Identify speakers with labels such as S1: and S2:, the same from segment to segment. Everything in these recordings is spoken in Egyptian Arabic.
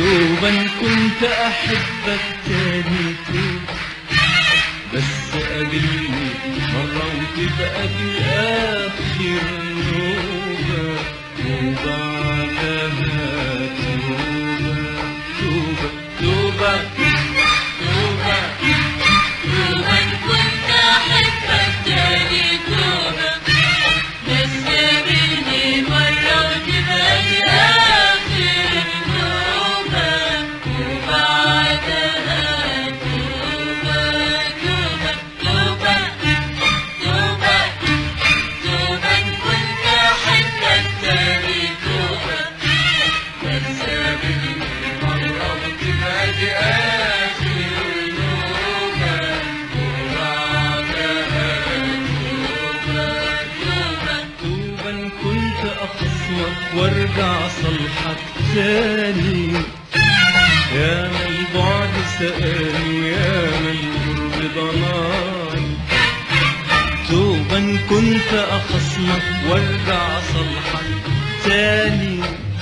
S1: توبا كنت أحبك تاني توبا بس قابلني مرة وتبقى دي آخر نوبة وبعدها توبة توبة توبة توبة
S2: توبا كنت أحبك تاني توبا بس قابلني مرة وتبقى دي آخر توبة وبعدها توبة توبة توبة توبة توبا كنت أحبك تاني توبة بس قابلني مرة وتبقى دي آخر توبة وبعدها توبة توبة
S1: توبا كنت أخصمك وارجع صلحك تاني يا ما البعد سألني ويا ما القرب ضناني توبا كنت أخصمك وارجع صلحك تاني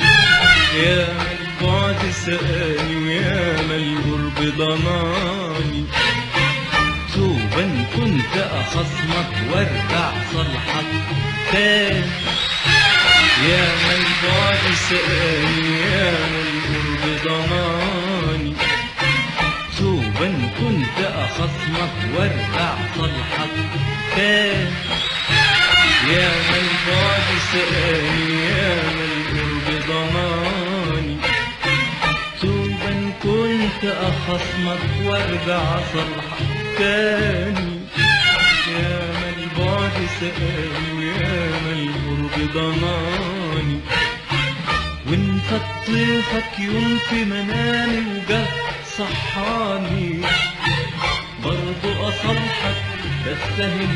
S1: يا ما البعد سألني ويا ما القرب ضناني توبا كنت أخصمك وارجع صلحك تاني يا ما البعد سألني يا ما القرب ضماني توبا كنت أخصمك وارجع صلحك تاني يا ما البعد سألني يا ما القرب ضماني توبا كنت أخصمك وارجع صلحك تاني يا ما البعد سأل ويا ما القرب ضناني وانت طيفك يوم في منامي وجه صحاني برضو أصلحك تستاهل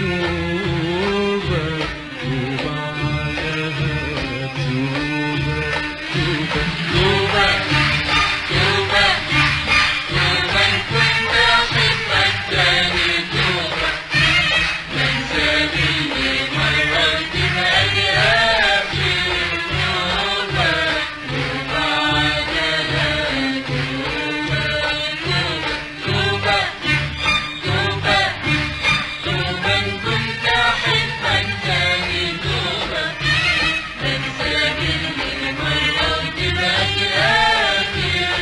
S1: توبة وبعدها توبة توبة
S2: توبة توبة توبا كنت أحبك تاني توبة بس قابلني مرة وتبقى دي آخر توبة وبعدها توبة توبة توبة توبا كنت أحبك تاني توبة بس قابلني مرة وتبقى دي آخر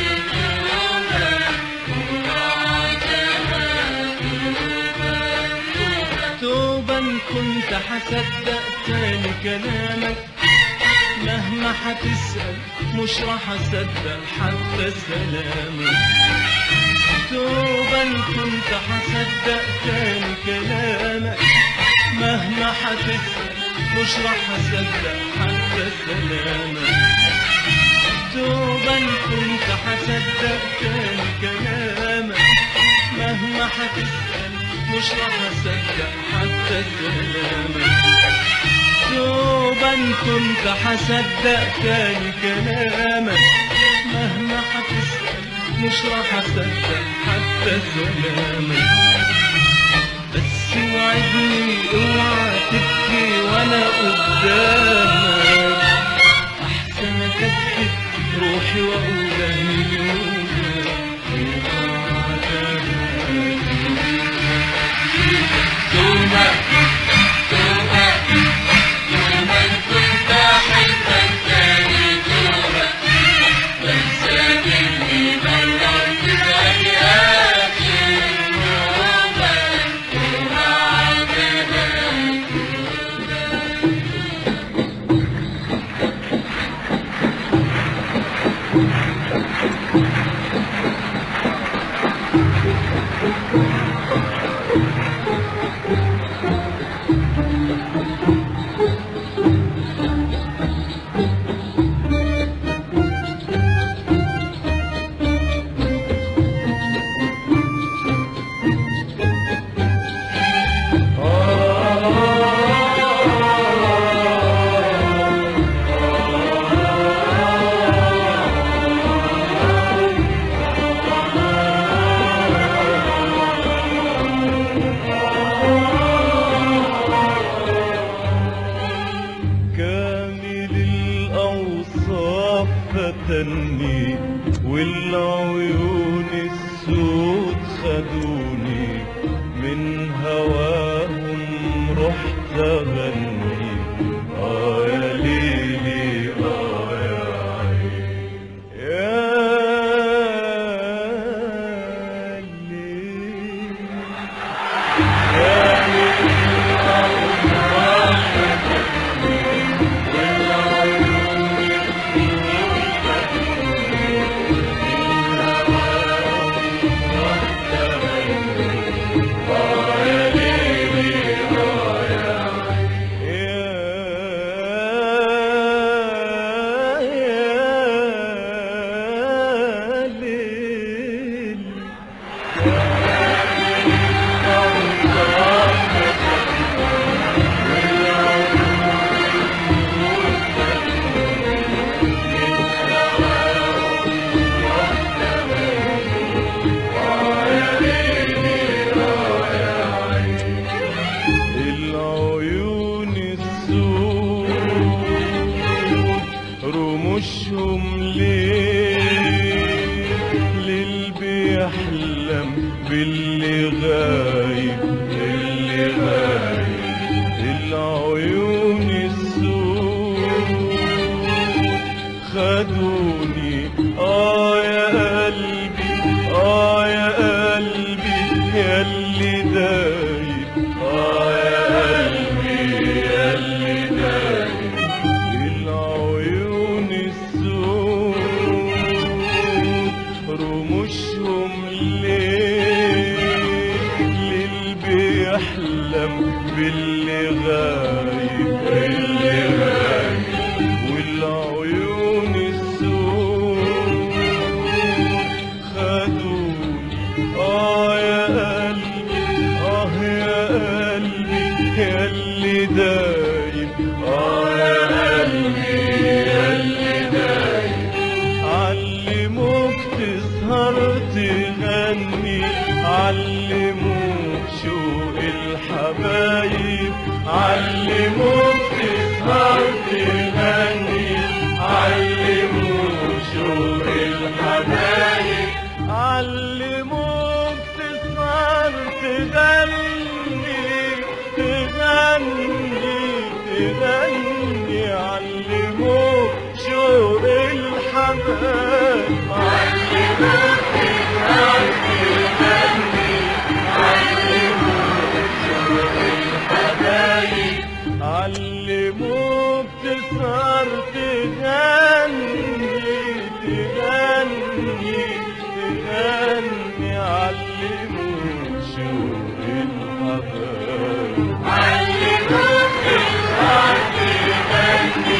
S2: توبة وبعدها توبة توبة
S1: توبا كنت حصدق تاني كلامك مهما حتسأل مش راح أصدق حتى سلامك توبا كنت حصدق تاني كلامك مهما حتسأل مش راح أصدق حتى سلامك توبا كنت حصدق تاني كلامك مهما حتسأل مش راح أصدق حتى كلامك توبا كنت حصدق تاني كلامك مهما حتسأل مش راح أصدق حتى كلامك بس وعدني اوعى تبكي وانا قدامك احسن اكتب روحي واقول مليونك وبعدها
S2: توبة توبة توبا كنت أحبك تاني توبة بس قابلني مرة وتبقى دي آخر توبة وبعدها
S1: آه فتني والعيون السود خدوني من هواهم رحت اغني اه يا ليلي اه يا عيني يا ليلي يا ليلي يا ليل العيون السود رموشهم ليه للي بيحلم باللي غايب اللي غايب العيون السود خدوني اه يا قلبي اه يا قلبي يا اللي دايب اه يا قلبي يا اللي دايب العيون السود رموشهم ليه للي بيحلم باللي غايب اللي غايب والعيون السود خدوني اه يا قلبي اه يا قلبي يا اللي دايب اه يا قلبي يا اللي دايب علموك تسهر تغني علموك شوق الحبايب علموك تسهر تغني علموك شوق الحبايب علموك تسهر تغني تغني تغني علموك شوق الحبايب علموك تسهر تغني علموك شوق الحبايب علموك تسهر تغني تغني تغني علموك شوق الحبايب علموك تسهر تغني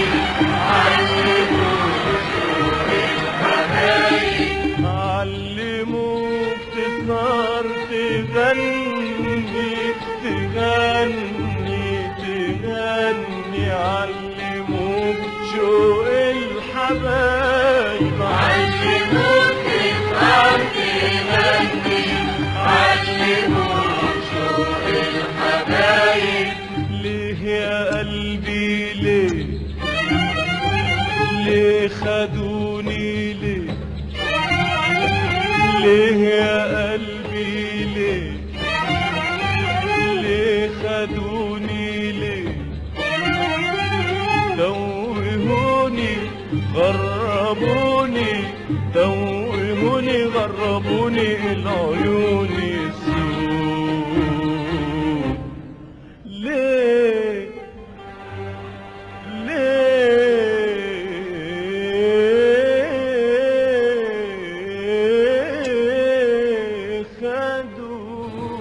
S1: علموك شوق الحبايب علموك تسهر تغني تغني تغني علموك شوق الحبايب علموك تسهر تغني علموك شوق الحبايب ليه يا قلبي ليه ليه خدوني ليه ليه يا قلبي ليه ليه خدوني ليه توهوني غربوني توهوني غربوني العيون السود ليه ليه خدوا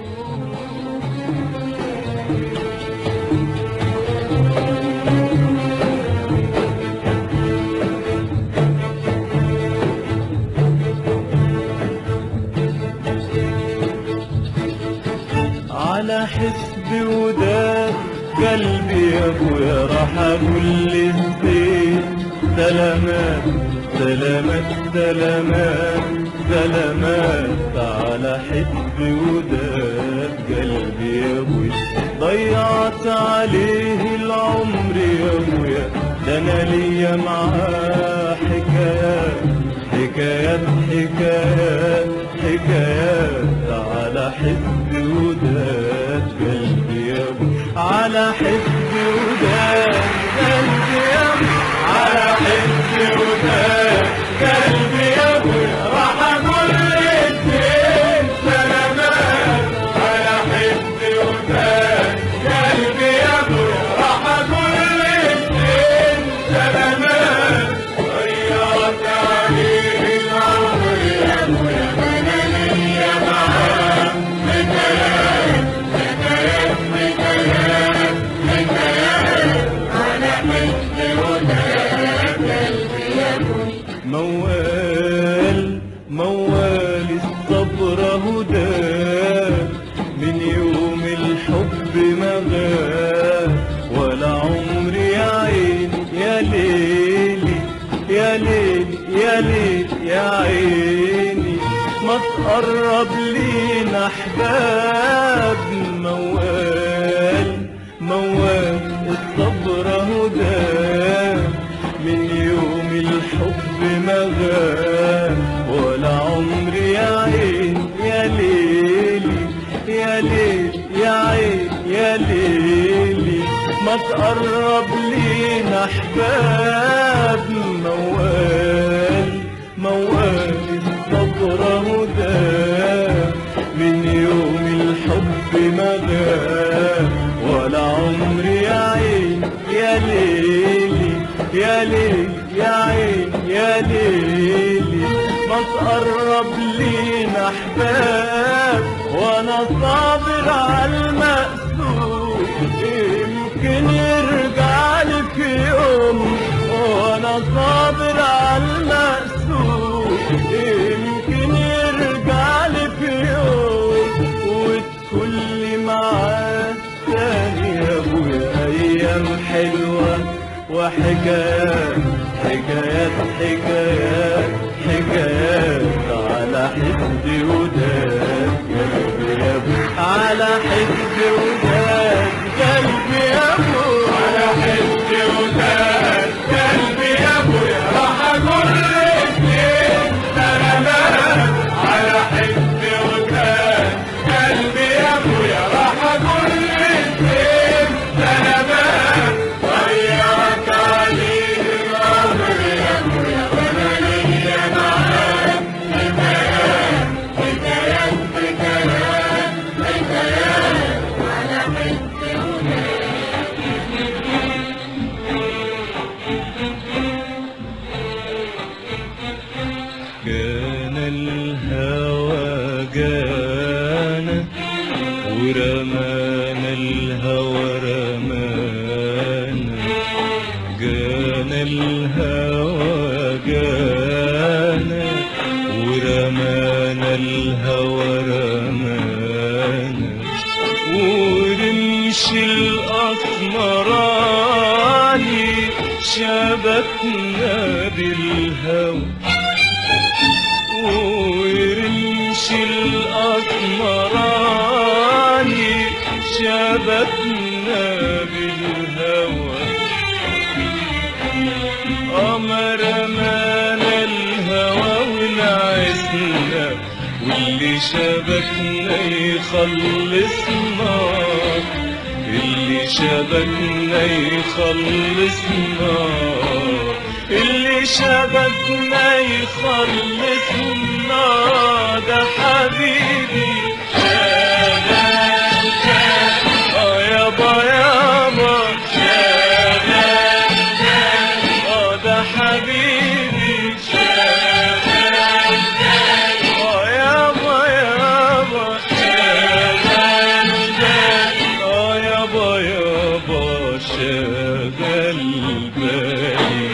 S1: على حسب وداد قلبي يا ابويا راح اقول للزين سلامات سلامات سلامات سلامات على حسب وداد قلبي يا ابويا ضيعت عليه العمر يا ابويا ده انا ليا معاه حكايات حكايات حكايات حكايات على حس وداد قلبي يا ابو على حس وداد قلبي يا ابو على حس وداد قلبي يا ابو راح اقول للدين سلامات على حس وداد قلبي يا ابو راح اقول للدين سلامات غيرت عليه العمر يا ابو انا ليا معاه حكايات حكايات حكايات حكايات على حس وداد قلبي يا ابو موال موال الصبر هدى من يوم الحب ما غاب ولا عمري يا عين يا ليلي يا ليلي يا ليلي يا عيني ما تقرب لينا احباب موال موال الصبر هدى من يوم الحب ما غاب ولا عمري يا عين يا ليلي يا ليل يا عين يا ليلي ما تقرب لينا احباب موال موال الصبر هدى من يوم الحب ما غاب ولا عمري يا عين يا ليلي يا ليل يا عين يا ليلي ما تقرب لينا احباب وانا صابر على المأسور يمكن يرجع لي في يوم وانا صابر على المأسور يمكن يرجع لي في يوم وتكون لي معاه تاني يا ابويا ايام حلوه وحكايات حكايات حكايات حكايات على حد وداد قلبي يا ابو على حد وداد قلبي يا ابو على حد وداد قلبي يا ابو راح اقول لك سلامات على حد وداد قلبي يا ابو راح اقول لك سلامات غيرك عليه الامر يا ابو وانا ليا معاك حكايات حكايات حكايات حكايات على حس كان الهوى جانا ورمانا الهوى رمانا جانا الهوى جانا ورمانا الهوى رمانا ورمش الأسمراني شبكنا بالهوى ورمش الأسمراني شبكنا بالهوى قمر مانا الهوى ونعسنا واللي شبكنا يخلصنا اللي شبكنا يخلصنا اللي شبكنا يخلصنا ده حبيبي شغال اه يابا يابا شغال اه ده حبيبي شغال اه يابا يابا شغال اه يابا يابا شغال بالي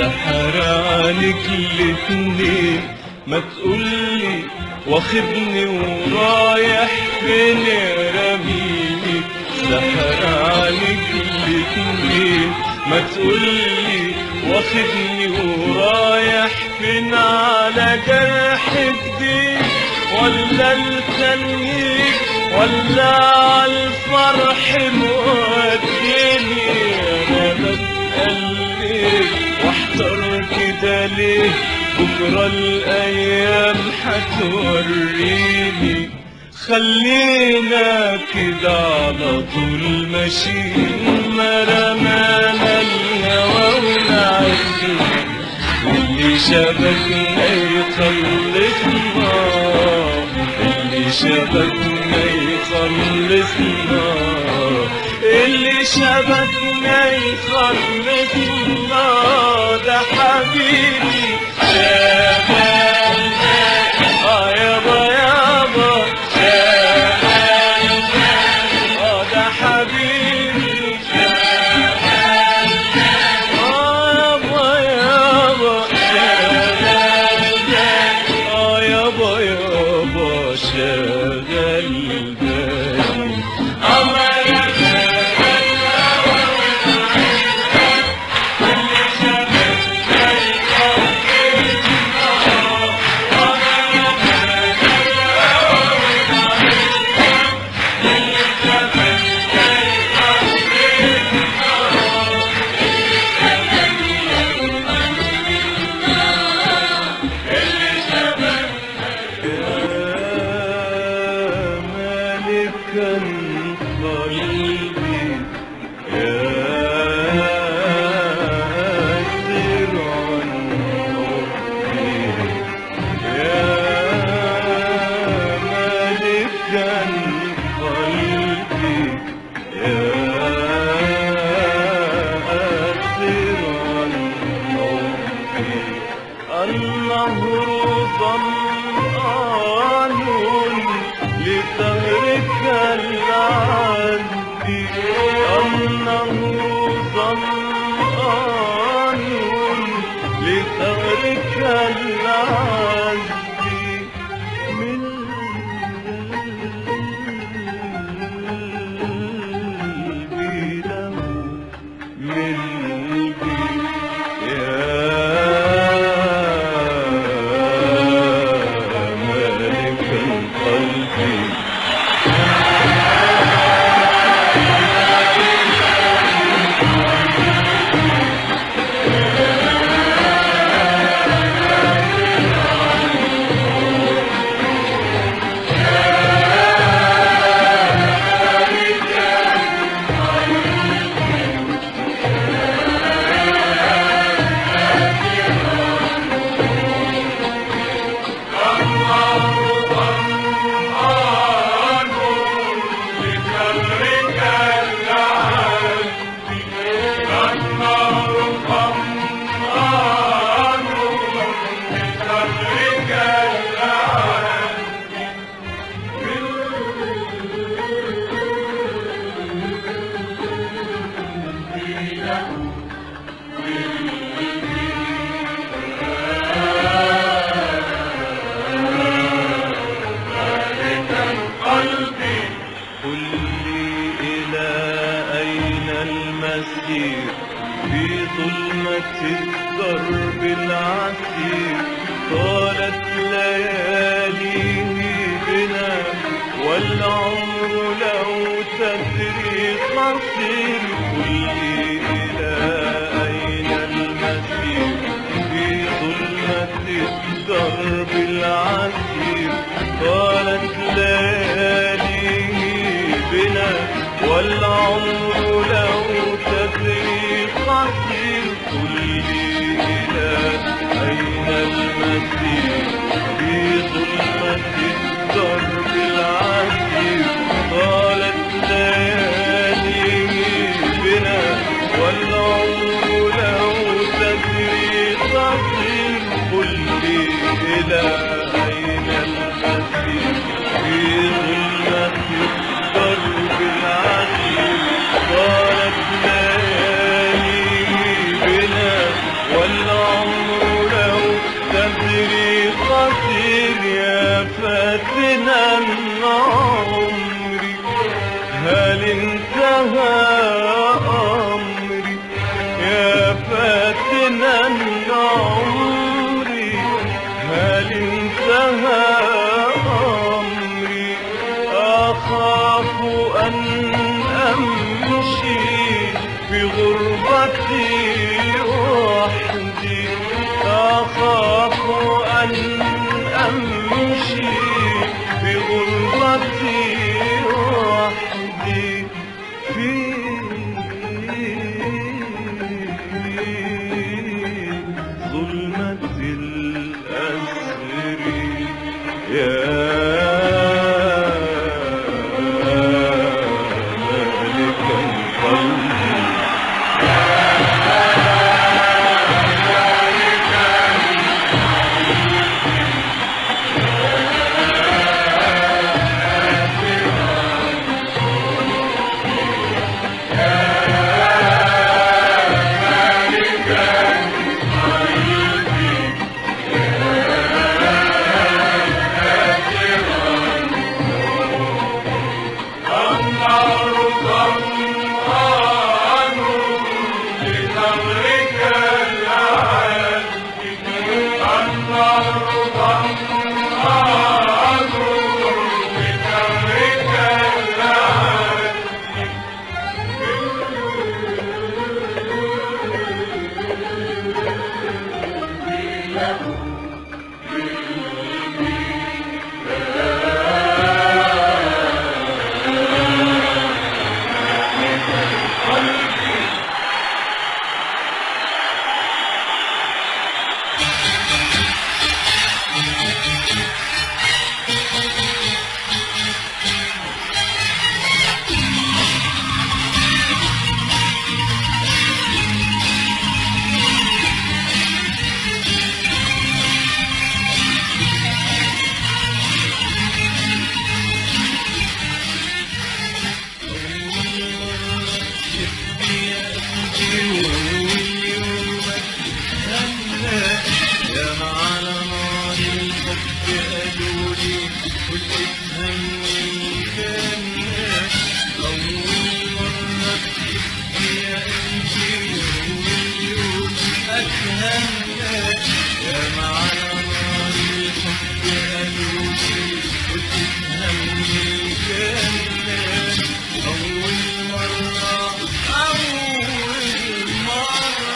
S1: سحر عليك الاتنين ما تقولي واخدني ورايح فين رميني سحر عليك الاتنين ما تقولي واخدني ورايح فين على جرح جديد ولا التنيك ولا عالفرح موديني انا بتقلب واحتار كده ليه بكرة الايام هتوريني خلينا كده على طول ماشيين ما رمانا الهوى ونعدي اللي شبكنا يخلصنا اللي شبكنا يخلصنا اللي شبكنا يخلصنا ده حبيبي شباب اه يابا يابا شباب اه ده حبيبي آه يابا يابا آه يابا يابا شغل بالي يا مالكا قلبي يا سرعا حبي يا مالكا قلبي يا سرعا حبي النهر ظمآن لثغرك العذب النهر ظمآن لثغرك العذب من قلبي له من يا مالك القلب قل لي إلى أين المسير في ظلمة الدرب العسير طالت لياليه بنا والعمر لو تدري قصير قل لي إلى أين المسير في ظلمة الدرب العسير طالت لياليه بنا والعمر لو تدري قصير قل لي إلى أين المسير في ظلمة الدرب العسير طالت لياليه بنا والعمر لو تدري قصير قل لي إلى أين المسير في ظلمة الدرب العسير طالت لياليه بنا والعمر القصير يا فاتنا عمري هل انتهى أمري يا فاتنا عمري هل انتهى أمري أخاف أن أمشي في غربتي وحدي أخاف أن أمشي في غربتي وحدي في ظلمة الأسر يا مالك القلب يا على نار الحب قالوا لي قلت اتهني كان أول مرة تحبي يا قلبي واليوم أتهنى يا على نار الحب قالوا لي قلت اتهني كان أول مرة أول مرة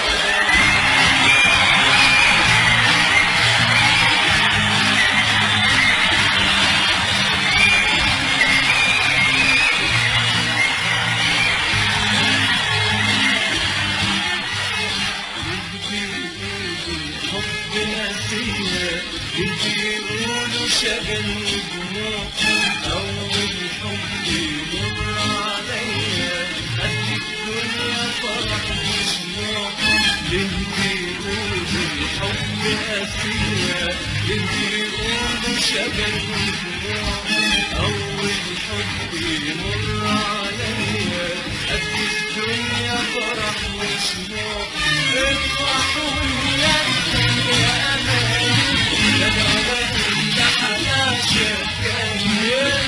S1: حب نسينا يجي يقولوا شغل دموع أول حب يمر عليا قد الدنيا فرح وشموع ليه يقولوا الحب نسينا ليه يقولوا شغل دموع أول حب يمر عليا قد الدنيا فرح وشموع افرحوا يا يا أمان لا العوالم ده حياة شكاية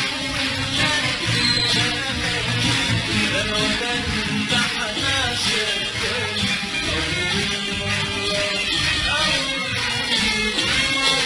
S1: لا العوالم ده حياة شكاية أول مرة أول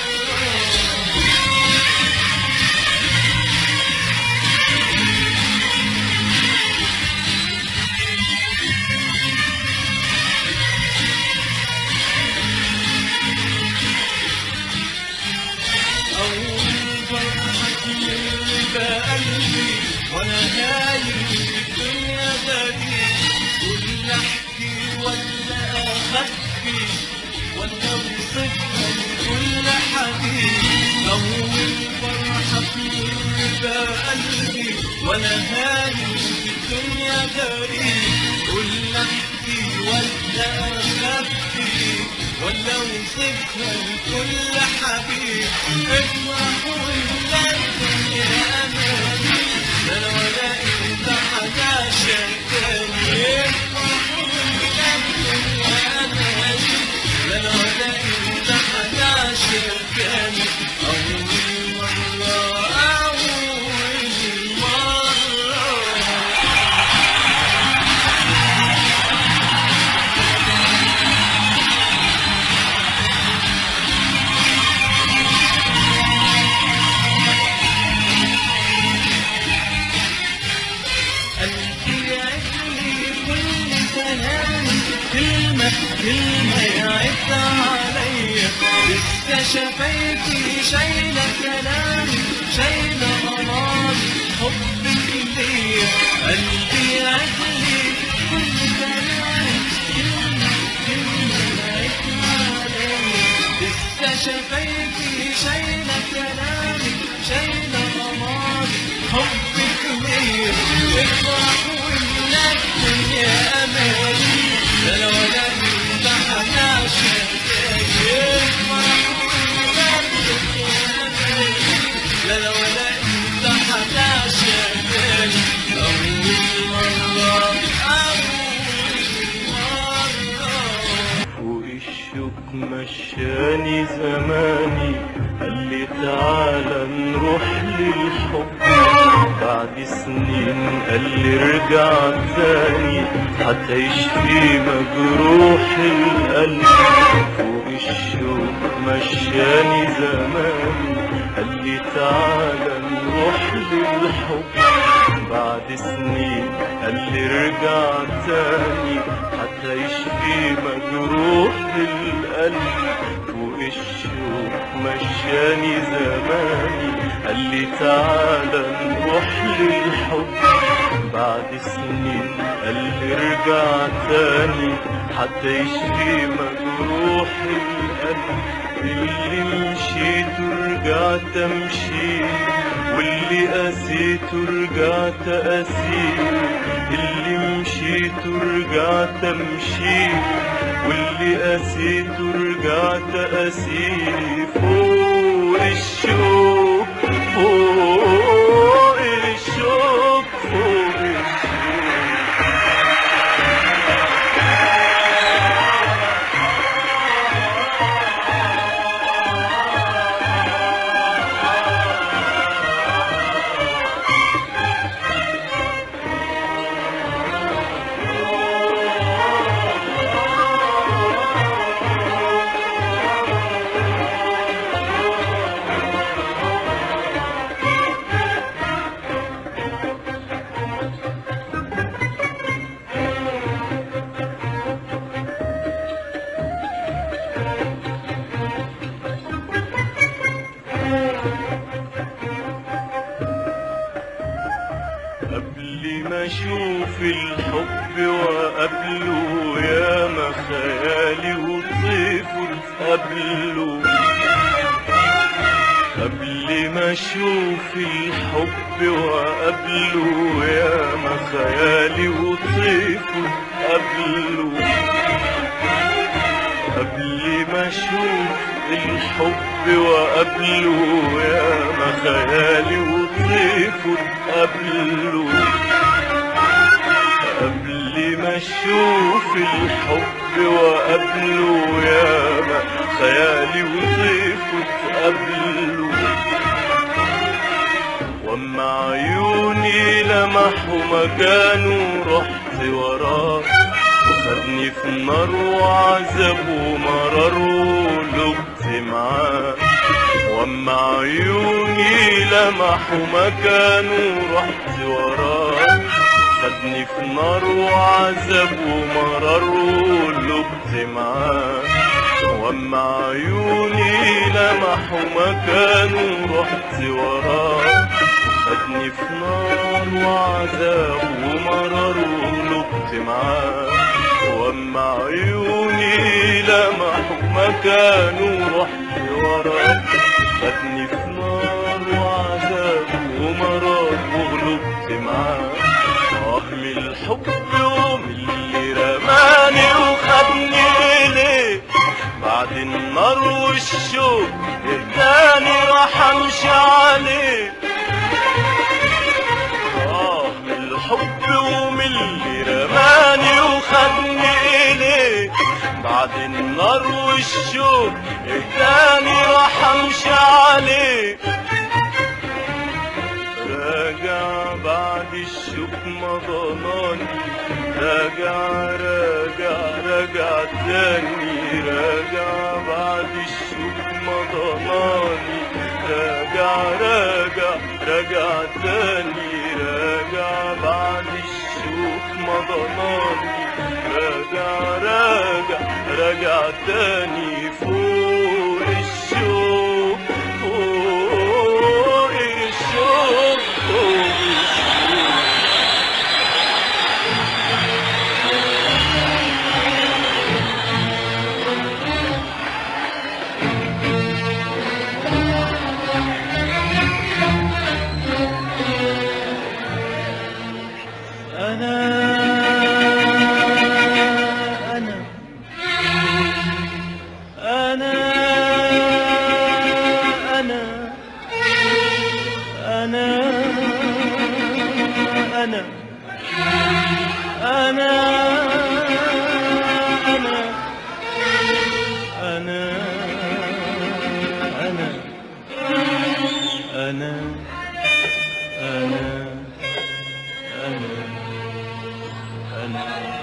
S1: أول فرحة من بقلبي وأنا نايم في الدنيا غريب قول أحكي ولا أخبي ولا أوصفها لكل حبيب أول فرحة من بقلبي وأنا نايم في الدنيا غريب قول أحكي ولا أخبي ولا أوصفها لكل حبيب افرحوا ولا الدنيا أمامي ده أنا ولا أنت حاجة شكاني افرحوا ولا الدنيا أمامي ده أنا ولا أنت حاجة شكاني لسه شفايفي شايلة كلامي شايلة أماري حبك ليا قلبي عدلي كل كلامي كلمة كلمة لقيتها عليا لسه شفايفي شايلة كلامي شايلة أماري حبك ليا افرح ونكتم يا أماني لا لا ولا انت هتعشق افرح ونكتم يا أماني لا لا ولا انت هتعشق أول مرة أول مرة
S3: فوق الشوك مشاني زماني قال لي تعالى نروح للحب بعد سنين قال لي ارجع تاني هتعيش في مجروح القلب فوق الشوك مشاني زماني قال لي تعالى نروح للحب بعد سنين قال لي ارجع تاني هتعيش في مجروح القلب فوق الشوق مشاني زماني قال لي تعالى نروح للحب بعد سنين قال لي ارجع تاني هتعيش في مجروح القلب اللي مشيت ورجعت امشي واللي قسيت ورجعت قسيت اللي مشيت ورجعت امشي واللي قسيت ورجعت قسيت فوق الشوق فوق الشوق فوق الشوق قبل ما اشوف الحب وقبله يا ما خيالي وطيفه قبله قبل ما اشوف الحب وقبله يا ما خيالي وطيفه قبله قبل ما اشوف الحب وقبله يا ما خيالي وطيفه قبله قبل ما اشوف الحب وقبله يا ما خيالي وطيفه قبله واما عيوني لمحوا مكانه رحت وراه خدني في نار وعذاب ومرار ولقت معاه واما عيوني لمحوا مكانه رحت وراه خدني في نار وعذاب ومرار ولقت معاه واما عيوني لمحوا مكانه رحت وراه خدني في نار وعذاب ومرار ولقت معاه واما عيوني لمحوا مكانه رحت وراه خدني في نار وعذاب ومرار وغلبت معاه اه من الحب ومن اللي رماني وخدني ليه بعد النار والشوق التاني راح امشي عليه آه من الحب ومن اللي رماني وخدني إليه بعد النار والشوق التاني راح امشي عليه راجع بعد الشوق ما ضناني راجع راجع راجع تاني راجع بعد الشوق ما ضناني راجع راجع راجع تاني راجع بعد الشوق ما ضناني راجع راجع راجع تاني فوق الشوق أنا أنا أنا أنا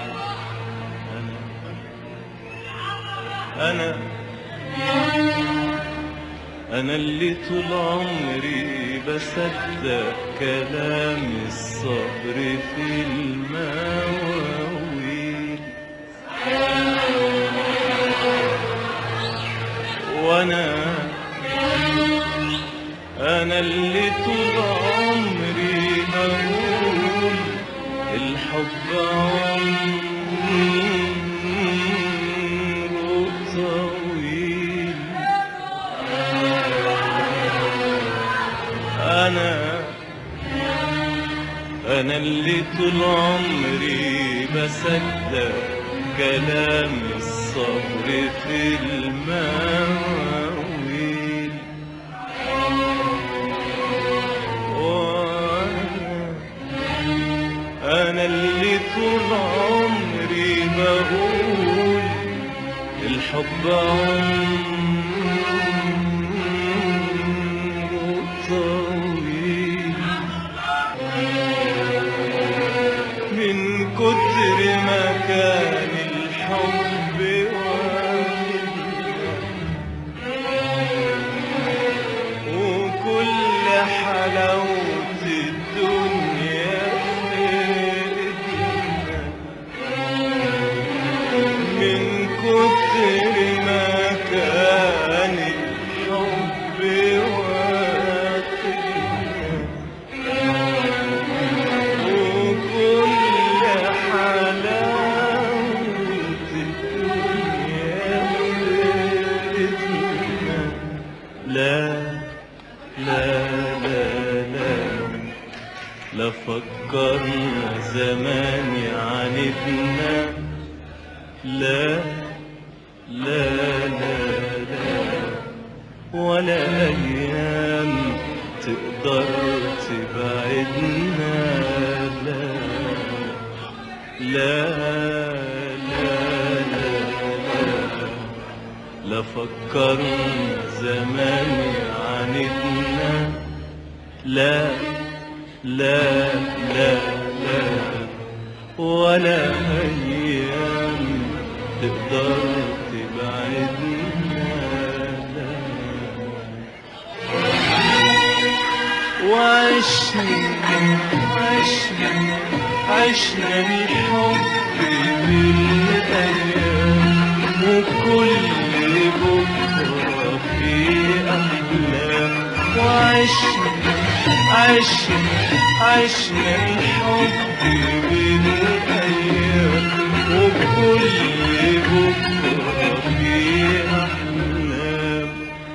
S3: أنا أنا أنا اللي طول عمري بصدق كلام الصبر في المواويل وأنا أنا اللي طول عمري بقول الحب عمره طويل أنا أنا اللي طول عمري بصدق كلام الصبر في المواويل وأنا أنا اللي طول عمري بقول الحب عمره طويل من كتر ما كان الحب واخدنا وكل حلاوة الدنيا فاتنا من كتر ما كان الحب واخدنا وكل حلاوة الدنيا فاتنا لا لا لا لا لا فكرنا زمان يعاندنا لا لا لا لا ولا أيام تقدر تبعدنا لا لا لا لا لا لا فكرنا زمان يعاندنا لا لا لا لا ولا أيام تقدر تبعدنا لا وعشنا عشنا عشنا الحب بالأيام وكل بكرة في أحلام وعشنا عشنا عشنا الحب بالأيام وكل بكرة في أحلام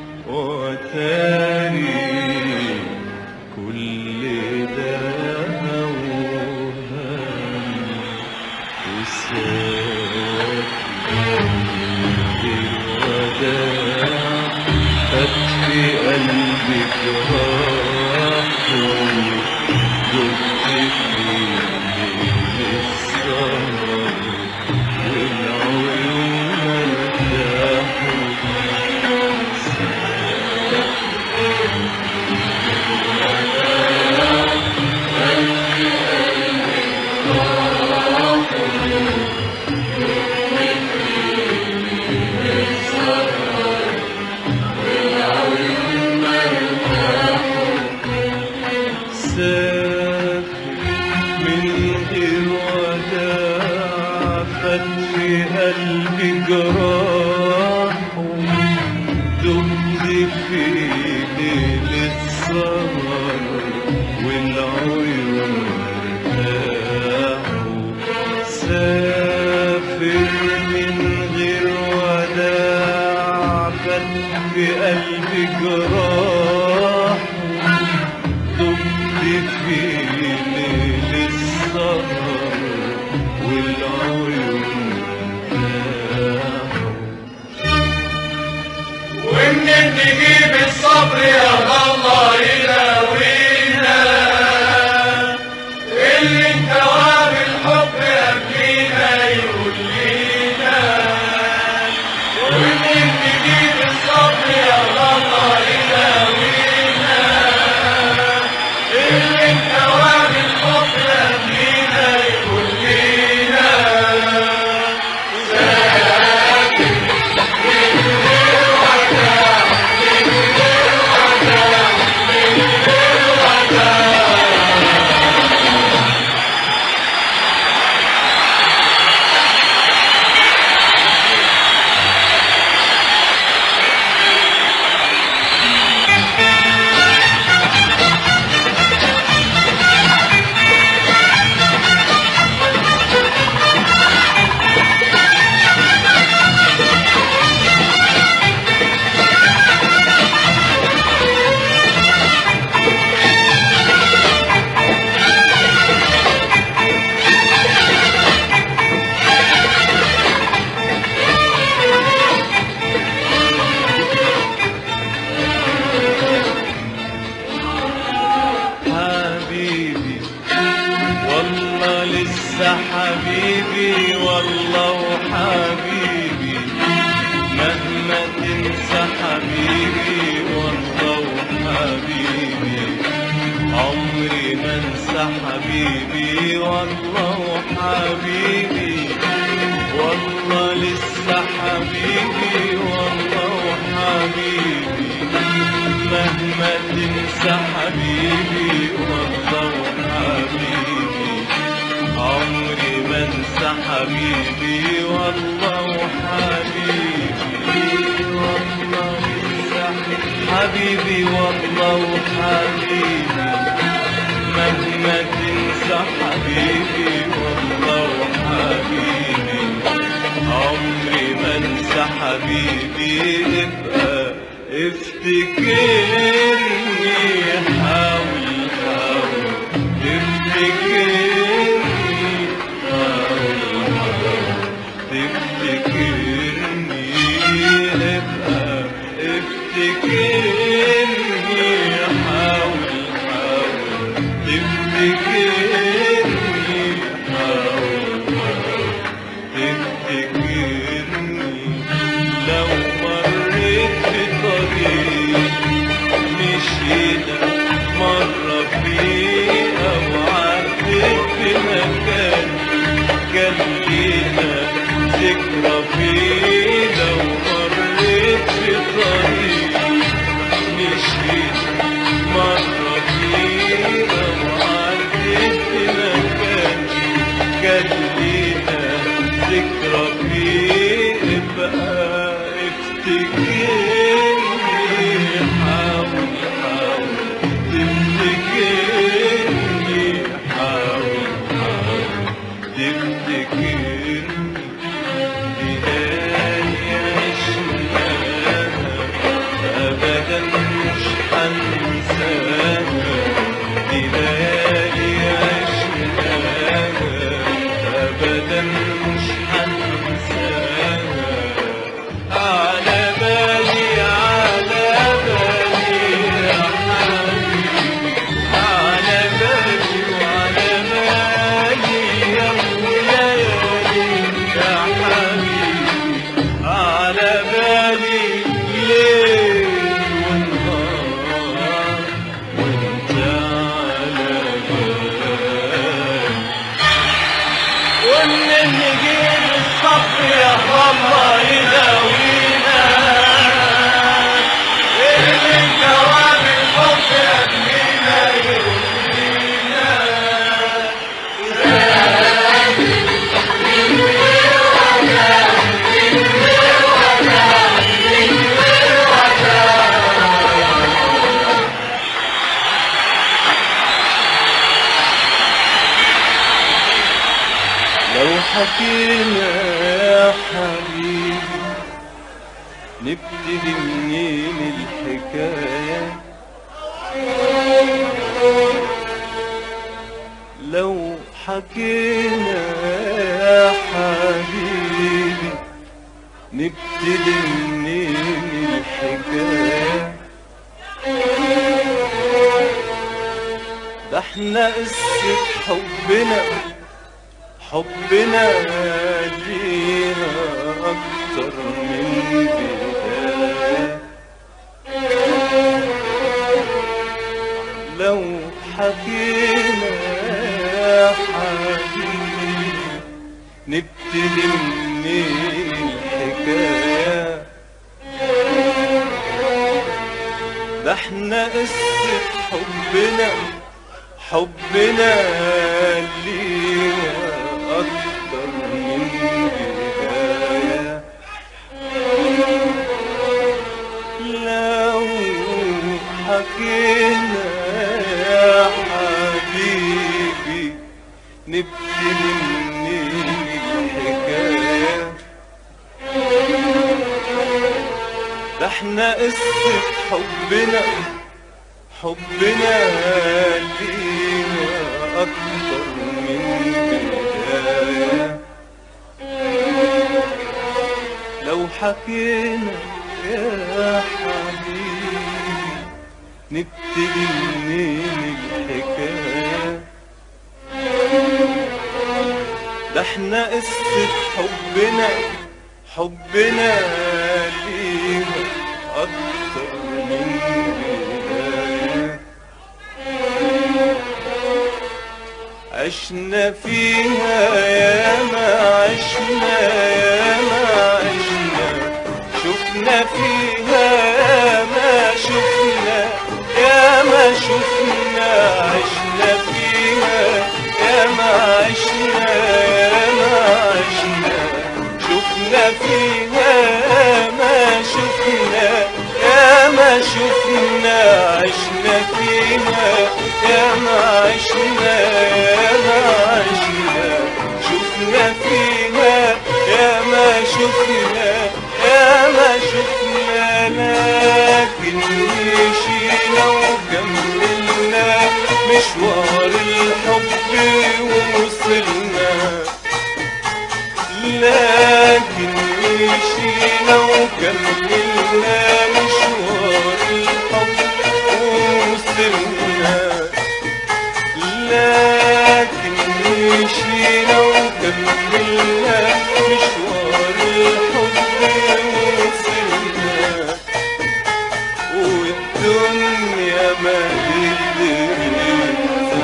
S3: وتاري كل ده أوهام وسافر الوداع خد في قلبي جراح دقت في ليل السهر والعيون ارتاحوا سافر من غير وداع فات في قلبي جراح دمت في ليل السهر والعيون ارتاحوا سافر من غير وداع فات في قلبي جراح دمت في ليل السهر والعيون ارتاحوا
S2: ومنين تجيب الصبر يا الله يداوينا اللي انت واب الحب قبلينا يقول لينا ومنين تجيب الصبر يا الله يداوينا
S3: حبيبي والله حبيبي والله لسه حبيبي والله حبيبي مهما تنسى حبيبي والله حبيبي عمري ما انسى حبيبي والله حبيبي والله لسه حبيبي والله حبيبي مهما تنسى حبيبي والله حبيبي عمري ما انسى حبيبي ابقى افتكرني حاول حاول تفتكرني حاول حاول تفتكرني ابقى افتكرني حاول حاول تفتكرني حاول حاول تفتكرني لو مريت بطريق مشينا مرة فيه أو عديت في مكان كان لينا ذكرى فيه لو مريت بطريق مشينا مرة فيه أو عديت في مكان كان لينا ذكرى فيه ابقى افتكرني حاول حاول تفتكرني حاول حاول تفتكرني ليالي عشناها أبدا مش هنساها دي ليالي عشناها أبدا مش هنساها على بالي على بالي يا حبيبي على بالي وعلى بالي يا ليالي يا حبيبي على بالي ليل ونهار وانت على بالي وان نجيب الصبر يا الله يداوينا اللي جواب الحب يبنينا يهدينا لو حكينا يا حبيبي نبتدي منين الحكاية لو حكينا يا حبيبي نبتدي منين الحكاية ده احنا قصة حبنا حبنا ليها أكتر من بداية لو حكينا يا حبيبي نبتدي منين الحكاية ده احنا قصة حبنا حبنا ليها أكتر من بداية لو حكينا يا حبيبي نبتدي منين الحكاية ده احنا قصة حبنا حبنا لينا أكتر من بداية لو حكينا يا حبيبي نبتدي منين الحكاية ده احنا قصة حبنا حبنا ليها أكتر من بداية عشنا فيها يا ما عشنا يا ما عشنا شفنا فيها يا ما شفنا يا ما شفنا عشنا فيها يا ما عشنا يا ما عشنا شفنا فيها يا ما شفنا يا ما شفنا عشنا فيها يا ما عشنا يا ما عشنا شفنا فيها يا ما شفنا يا ما شفنا لكن مشينا وكملنا مشوار الحب ووصلنا لكن مشينا وكملنا مشوار الحب ووصلنا لكن مشينا وكملنا مشوار الحب ووصلنا والدنيا ما قدرت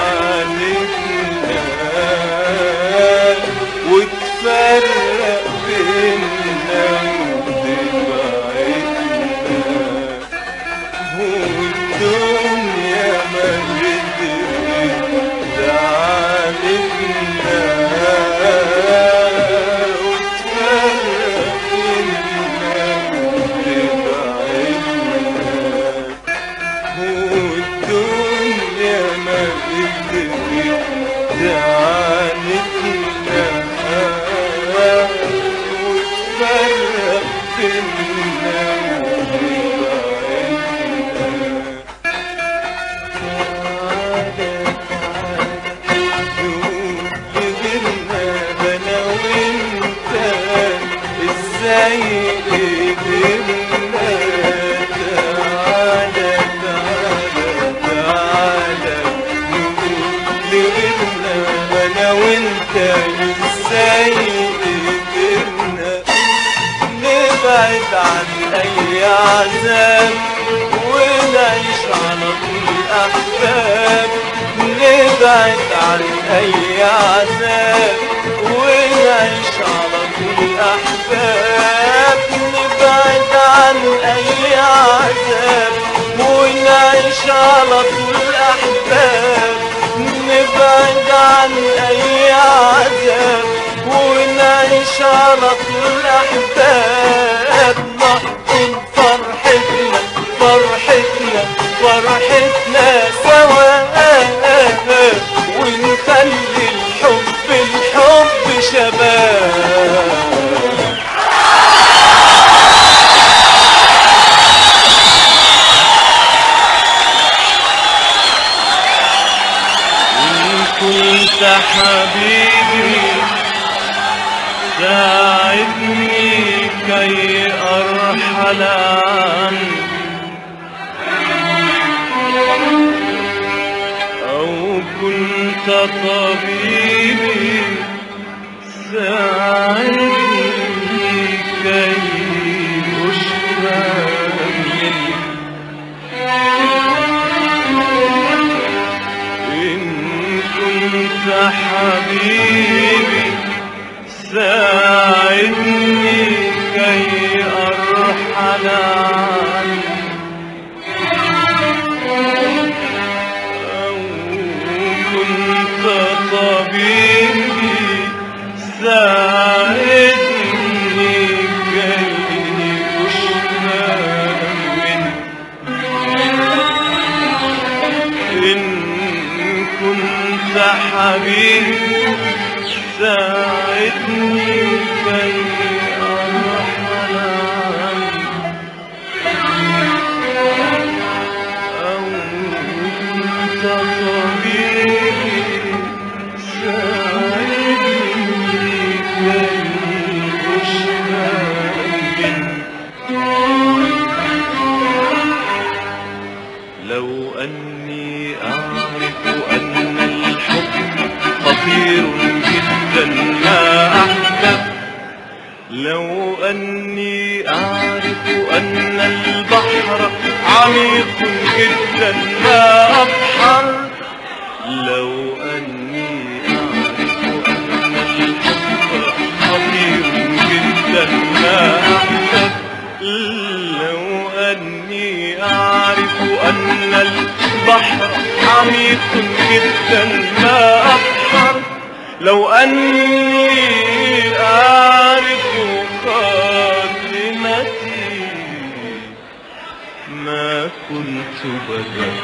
S3: عننا وتفرق بينا وتبعدنا والدنيا ما قدرت عننا وتفرق بينا وتبعدنا والدنيا ما قدرت عنتنا وتفرق بينا وتبعدنا ازاي قدرنا تعالى تعالى تعالى نقول لغيرنا انا وانت ازاي قدرنا نبعد عن اي عذاب ونعيش على طول احباب نبعد عن اي عذاب ونعيش على طول احباب نبعد عن اي عذاب ونعيش على طول احباب نبعد عن اي عذاب ونعيش على طول احباب نحضن فرحتنا فرحتنا فرحتنا سوا ونخلي الحب الحب شباب إن كنت حبيبي ساعدني كي أرحل عنك أو كنت طبيبي ساعدني كي أشفى منك إن كنت حبيبي ساعدني كي أرحل عنك أو كنت طبيبي ساعدني كي أشفى منك إن كنت حبيبي ساعدني كي أرحل عنك أو كنت طبيبي ساعدني كي أشفى منك لو أني أعرف أن الحب خطير جدا ما أحلم لو أني أعرف أن البحر عميق جدا ما أبحر لو أني أن البحر عميق جدا ما أبحر لو أني أعرف خاتمتي ما كنت بدأت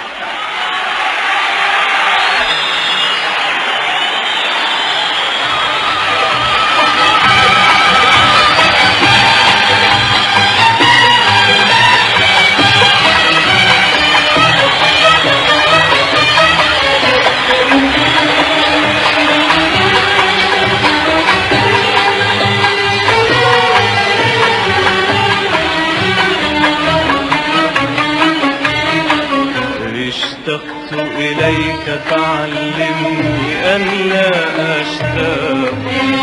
S3: اشتقت إليك فعلمني أن لا أشتاق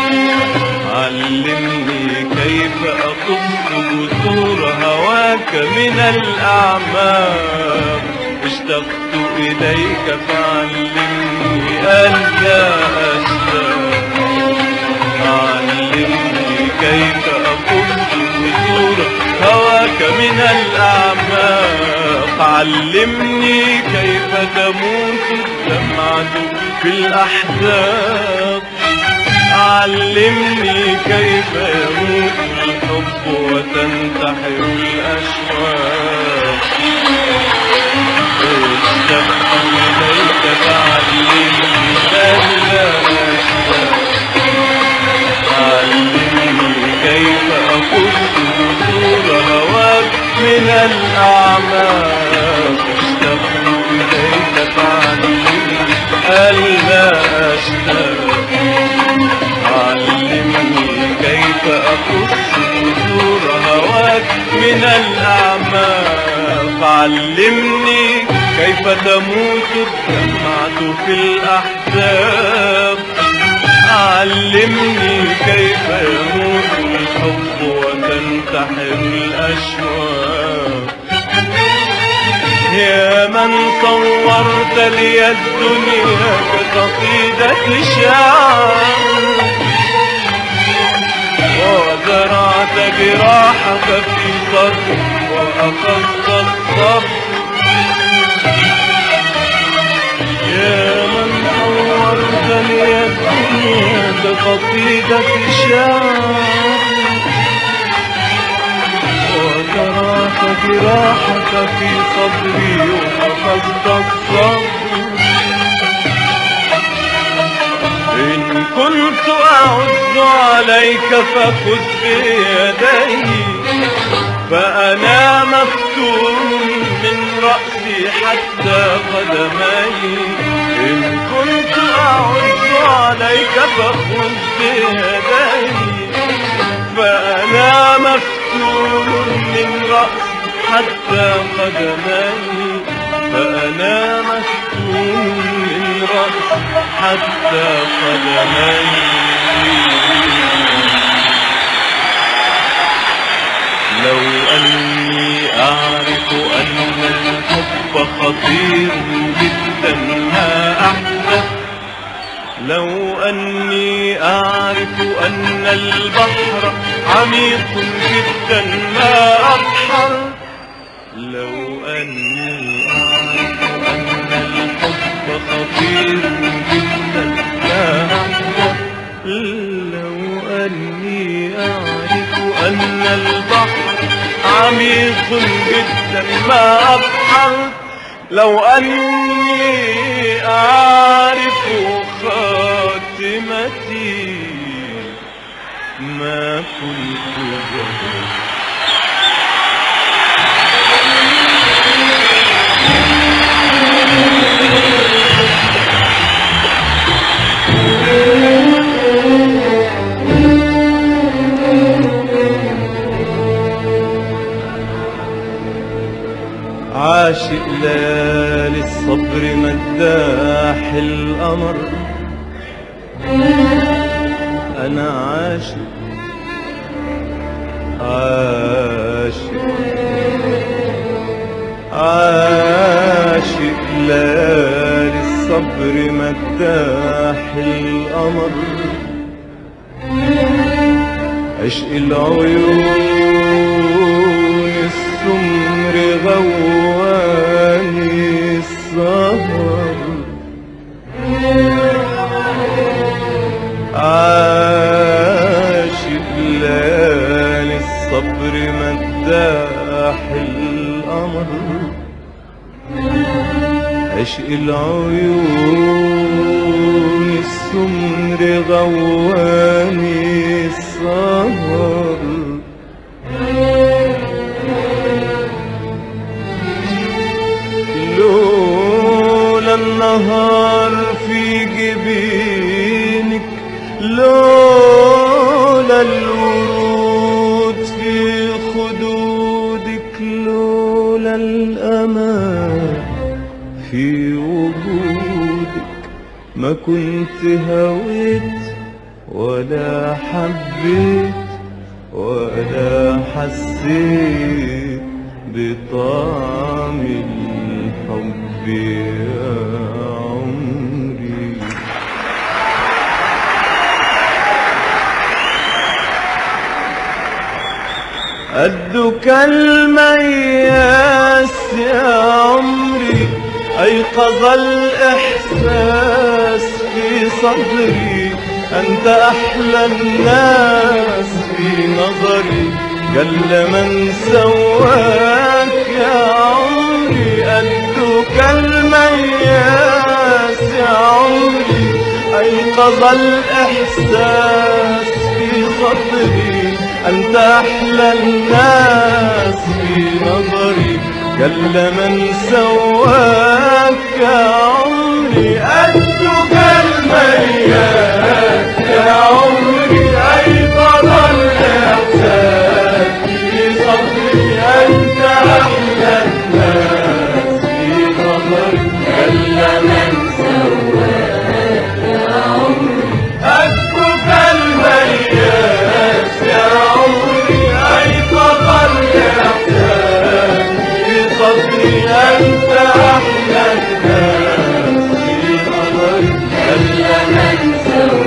S3: علمني كيف أقص جسور هواك من الأعماق اشتقت إليك فعلمني أن لا أشتاق علمني كيف أقص جسور هواك من الأعماق علمني كيف تموت الدمعة في الأحزاب علمني كيف يموت الحب وتنتحر الأشواق اشتقت إليك فعلمني ألا أشتاق علمني كيف أقص جسور هواك من الأعماق اشتقت إليك فعلمني ألا أشتاق علمني كيف أقص جسور هواك من الأعماق علمني كيف تموت الدمعة في الأحزاب علمني كيف يموت الحب وتنتحر الأشواق يا من صورت لي الدنيا كقصيدة شعر وزرعت جراحك في صدري وأخذت الصبر يا من صورت لي الدنيا كقصيدة شعر وزرعت جراحك في صدري وأخذت الصبر إن كنت أعز عليك فخذ بيدي فأنا مفتون من رأسي حتى قدمي إن كنت أعز عليك فخذ بيدي فأنا مفتون من رأسي حتى قدمي فأنا مفتون من رأسي حتى قدمي لو أني أعرف أن الحب خطير جدا ما أحدث لو أني أعرف أن البحر عميق جدا ما أبحر لو أني أعرف أن الحب خطير جدا ما أحدث لو أني أعرف أن البحر عميق جدا ما أبحر لو أني أعرف خاتمتي ما كنت بها عاشق ليالي الصبر مداح القمر انا عاشق عاشق عاشق ليالي الصبر مداح القمر عشق العيون السمر غوار مداح القمر عشق العيون السمر غواني السهر لولا النهار في جبينك لولا الورود في خدودك لولا الأمان في وجودك ما كنت هويت ولا حبيت ولا حسيت بطعم الحب يا عمري قدك المياس يا عمري أيقظ الإحساس في صدري أنت أحلى الناس في نظري جل من سواك يا عمري قدك المياس يا عمري أيقظ الإحساس في صدري أنت أحلى الناس في نظري جل من سواك يا عمري قدك الميات يا عمري أيقظ الإحساس في صدري أنت أحلى الناس في نظري جل من أكفك المياس يا عمري أيقظ الإحسان في صدري أنت أحلى الناس في نظري ألا من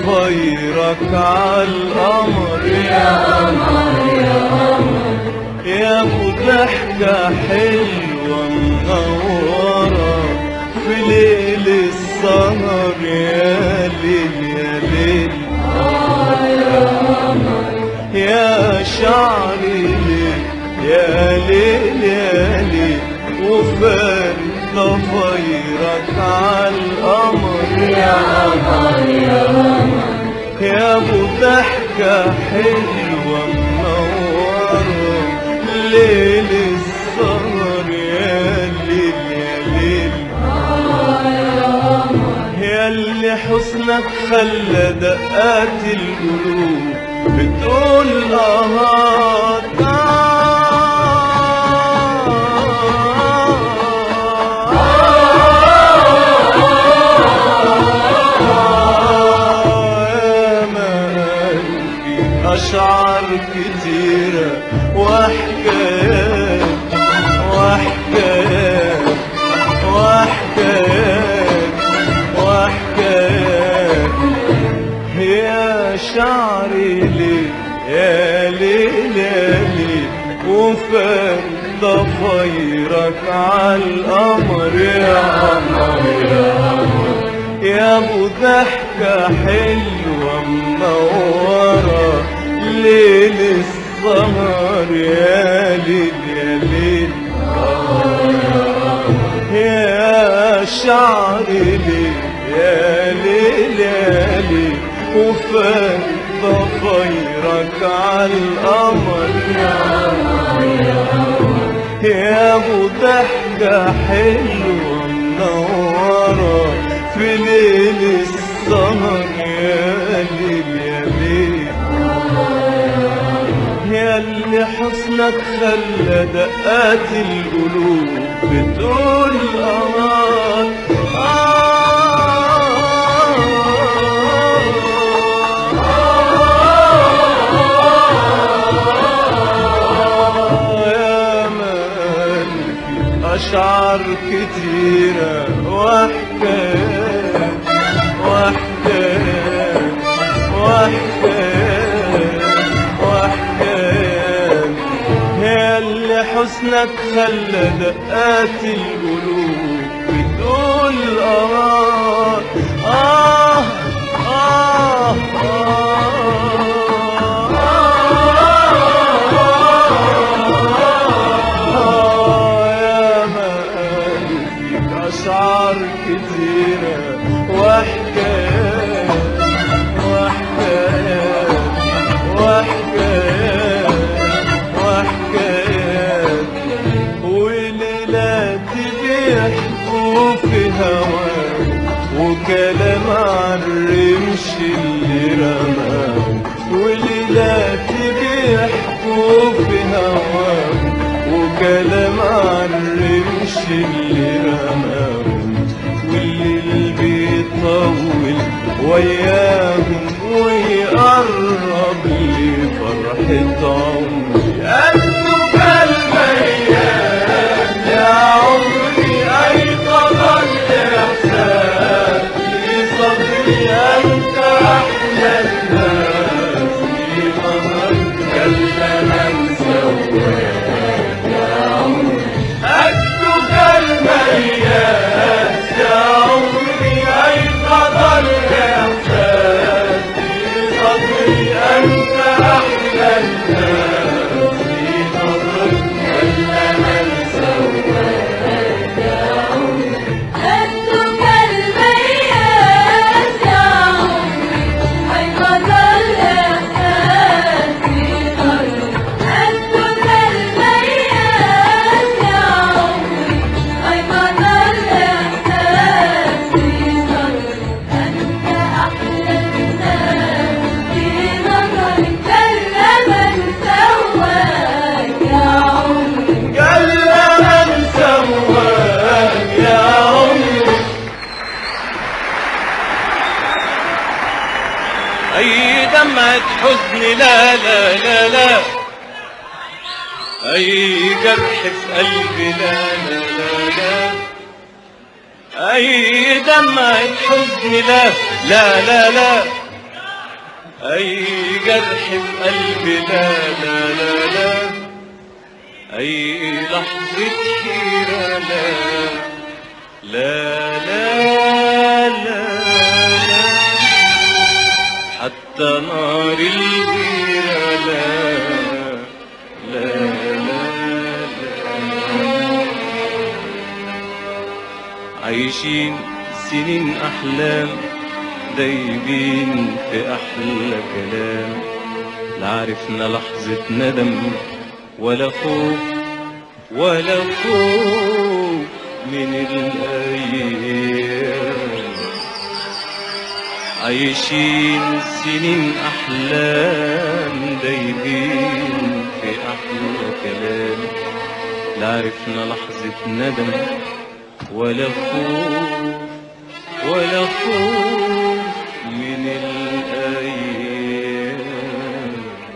S3: ضفيرك عالقمر يا يا ابو ضحكة حلوة منورة في ليل السهر يا ليل يا ليل يا شعري ليل يا ليل يا ليل وفان ضفيرك عالقمر يا يا ابو ضحكة حلوة منورة ليل السهر يا ليل يا ليل يا اللي حسنك خلى دقات القلوب بتقول اه يا مالكي أشعار كتيرة وحكايات وحكايات وحكايات وحكايات يا شعري ليه يا ليل يا ليل وفات ضفيرك عالقمر يا قمر يا قمر يا ابو ضحكة حلوة منورة ليل السهر يا ليل يا ليل يا شعري ليل يا ليل يا ليل وفات ضفيرك عالقمر يا ابو ضحكة حلوة منورة في ليل السهر يا ليل يا ليل يا اللي حسنك خلى دقات القلوب بتقول آه آه يا مالكي أشعار كتيرة وحكايات وحكايات وحكايات وحكايات يا اللي حسنك خلى دقات القلوب بتقول آه آه آه آه يا مالك أشعار كتيرة وحكايات وحكايات وحكايات وحكايات وليلات بيحكوا في هواك وكلام عن الرمش اللي رماه وليلات بيحكوا في هواك وكلام عن الرمش اللي رماه والليل بيطول وياهم ويقرب لي فرحة عمري قلبك الميات يا عمري أيقظ الإحساس في صدري أنت أحلى الناس في قمر كلم سواك أكتب الميات يا عمري أيقظ الإحساس في صدري أنت أحلى الناس في قمر كلم
S4: أنتم المياس يا عمري أيقظ الإحساس في قلبي أنتم المياس يا عمري أيقظ الإحساس في قلبي أنت أحلى الناس في نظري كلمن سواك يا عمري
S3: كلم سواك يا عمري أي دمعة حزن لا لا لا لا أي جرح في قلبي لا لا لا لا أي دمعة حزن لا لا لا لا أي جرح في قلبي لا لا لا لا أي لحظة حيرة لا لا لا لا لا حتى نار الغيرة لا لا لا لا عايشين سنين أحلام دايبين في أحلى كلام لا عرفنا لحظة ندم ولا خوف ولا خوف من الأيام عايشين سنين أحلام دايبين في أحلى كلام لا عرفنا لحظة ندم ولا خوف ولا خوف من الأيام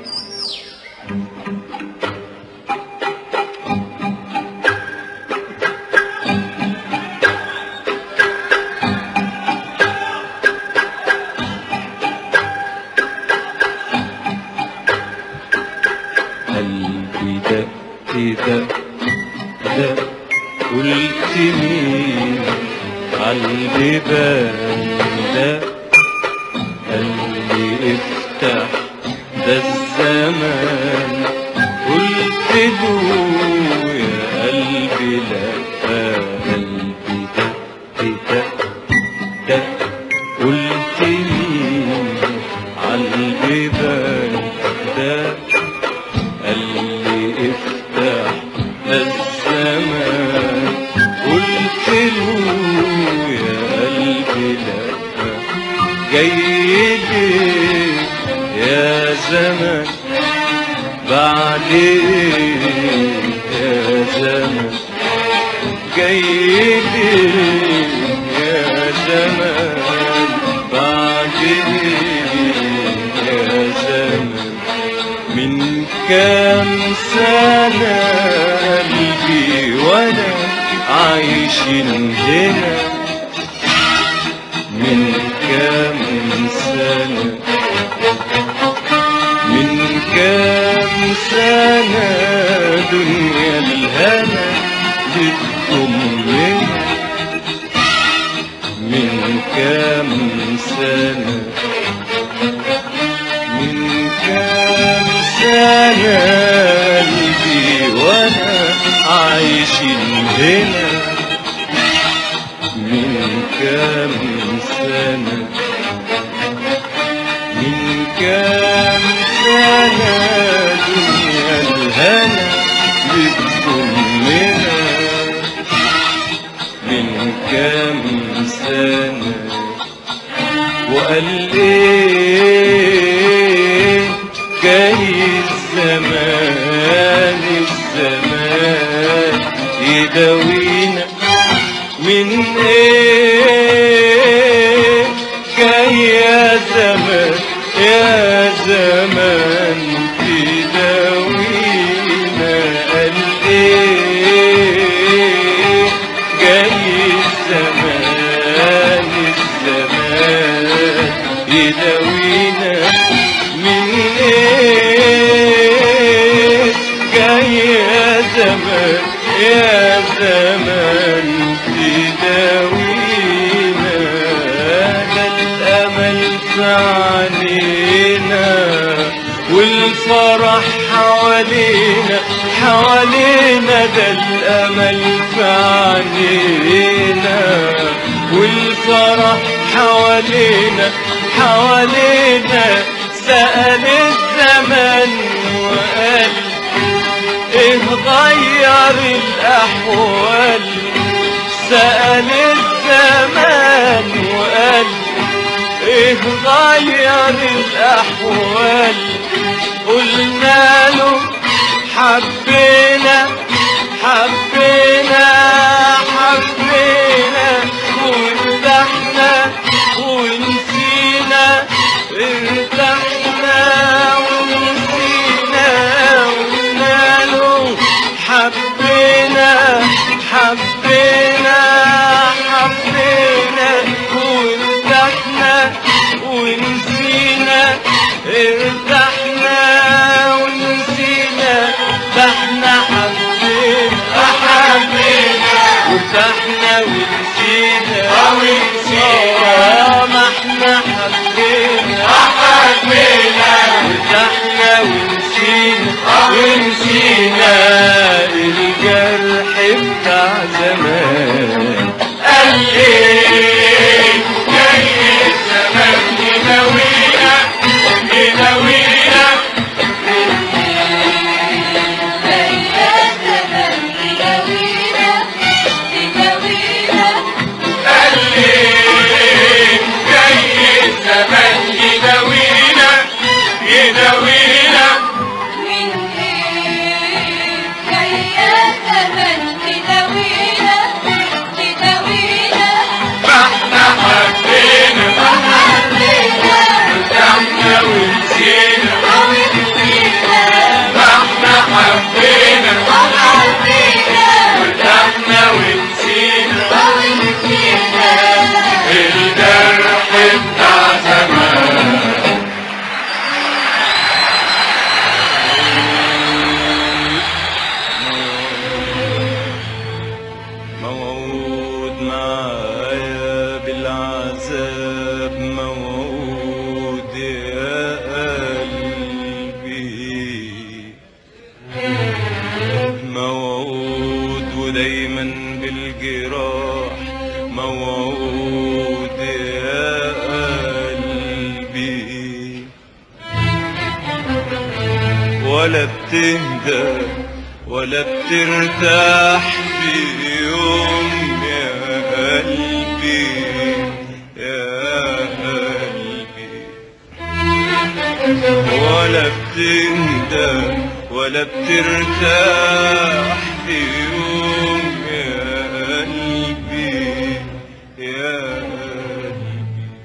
S3: قلبي دق دق دق قلت مين عالبيبان دق قلبي افتح ده الزمان قلت له يا قلبي لا قلبي دق دق دق قلت مين عالبيبان دق قال لي افتح الزمان قلت له يا قلبي لا جاي ليه يا زمان بعد ايه يا زمان جاي ليه يا زمان بعد ايه يا زمان من كام سنة قلبي وانا عايشين هنا من كام سنة من كام سنة دنيا الهنا بتضمنا من كام سنة من كام سنة قلبي وانا عايشين هنا من كام سنة من كام سنة دنيا الهنا بتضمنا من كام سنة وقال ايه جاي الزمان الزمان يداوينا من ايه جاي يا زمان يا زمان تداوينا قال ايه جاي الزمان الزمان يداوينا من ايه جاي يا زمان يا زمان تداوينا ده الامل في عينينا والفرح حوالينا حوالينا ده الامل في عينينا والفرح حوالينا حوالينا سأل الزمن وقال ايه غير الاحوال سأل الزمان وقال ايه غير الاحوال قلنا له حبينا حبينا حبينا وارتحنا ونسينا ارتحنا ونسينا قلنا له حبينا حبينا حبينا وارتحنا ونسينا ارتحنا ونسينا ده احنا حبينا
S2: حبينا
S3: وارتحنا ونسينا
S2: أو نسينا.
S3: آه، ما احنا حبينا
S2: حبينا
S3: ارتحنا ونسينا ونسينا الجرح بتاع زمان
S2: قال لي جاي الزمان يناوينا يناوينا قال لي جاي الزمان يناوينا يناوينا ما احنا حبينا ارتحنا ونسينا ما احنا حبينا ارتحنا ونسينا الجرح بتاع زمان
S3: موعود معايا بالعذاب موعود يا قلبي موعود ودايما بالجراح موعود يا قلبي ولا بتهدى ولا بترتاح في يوم يا قلبي يا قلبي ولا بتهدى ولا بترتاح في يوم يا قلبي يا قلبي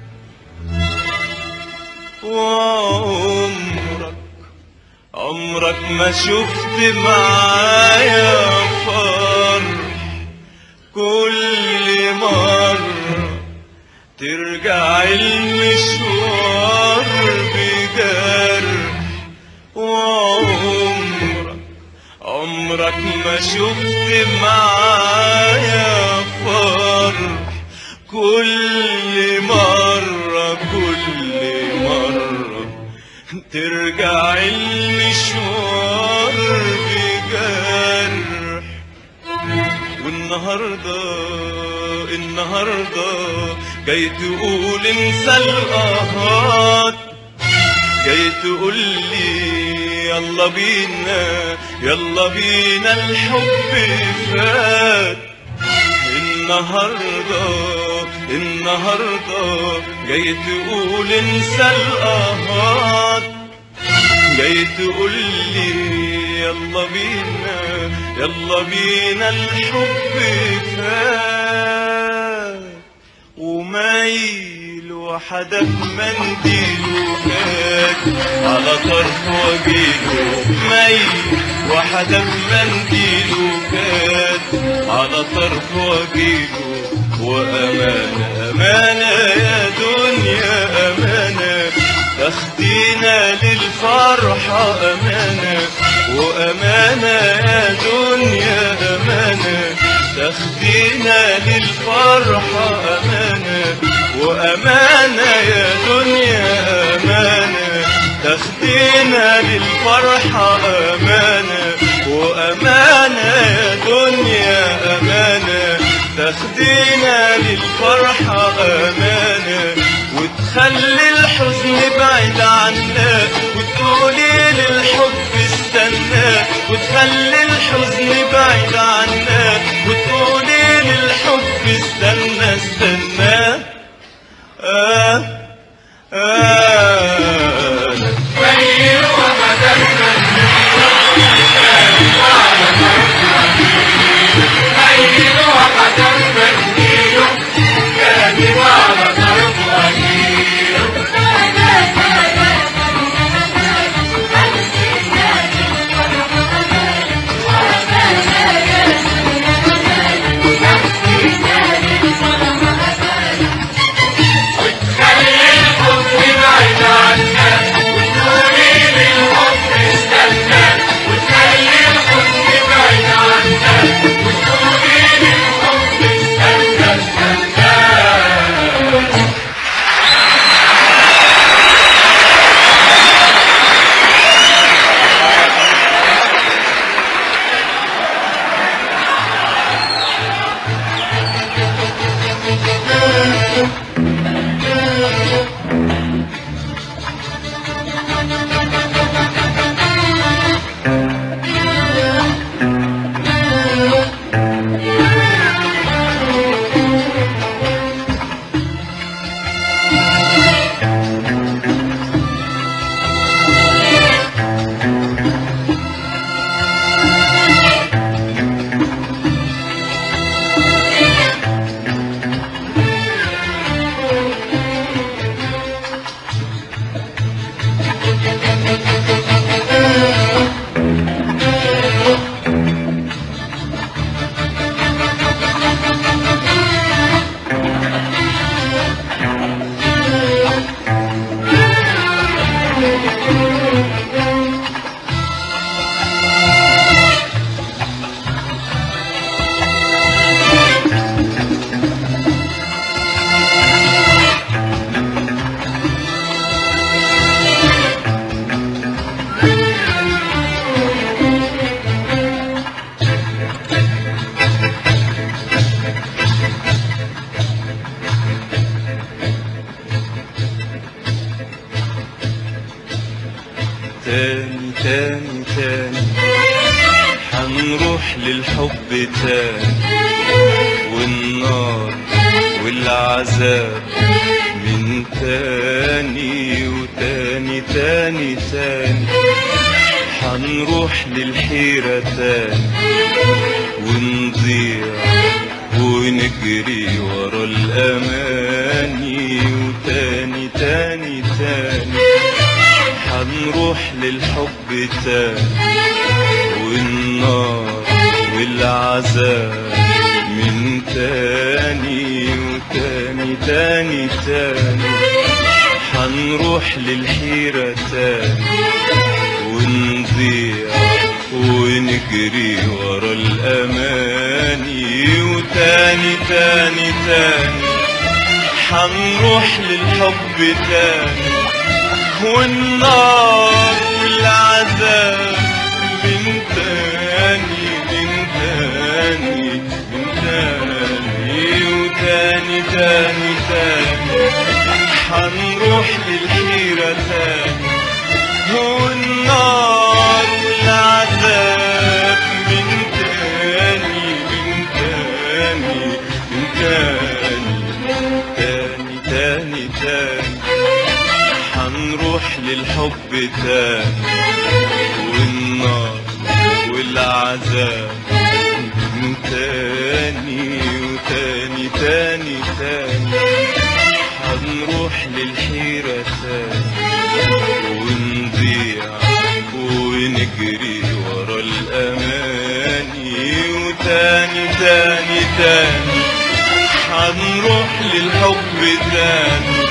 S3: وعمرك عمرك ما شفت معايا فرح كل مرة ترجع المشوار بجرح وعمرك عمرك ما شفت معايا فرح كل مرة كل مرة ترجع المشوار بجرح والنهاردة النهاردة جاي تقول انسى القهات جاي تقول لي يلا بينا يلا بينا الحب فات النهاردة النهاردة جاي تقول انسى القهات جاي تقول لي يلا بينا يلا بينا الحب فات ومايل وحدك منديله كات على طرف وجيله مايل وحدك منديله كات على طرف وجيله وأمانة أمانة يا دنيا أمانة تاخدينا للفرحة أمانة وأمانة يا دنيا أمانة تاخدينا للفرحة أمانة وأمانة يا دنيا أمانة تاخدينا للفرحة أمانة وأمانة يا دنيا أمانة تاخدينا للفرحة أمانة وتخلي الحزن بعيد عنا وتقولي للحب استنى وتخلي الحزن بعيد عنا وتقولي للحب استنى استنى آه آه
S2: ميل ومددنا ميل ومددنا كاتب على طرف وجيل
S3: تاني تاني تاني حنروح للحب تاني والنار والعذاب من تاني وتاني تاني تاني حنروح للحيرة تاني ونضيع ونجري ورا الأماني وتاني تاني تاني حنروح للحب تاني والنار والعذاب من تاني وتاني تاني تاني حنروح للحيرة تاني ونضيع ونجري ورا الأماني وتاني تاني تاني حنروح للحب تاني والنار والعذاب من تاني من تاني من تاني وتاني تاني تاني حنروح للحيرة تاني والنار والعذاب من تاني من تاني من تاني تاني تاني تاني حنروح للحب تاني والنار والعذاب من تاني وتاني تاني تاني حنروح للحيرة تاني ونضيع ونجري ورا الأماني وتاني تاني تاني حنروح للحب تاني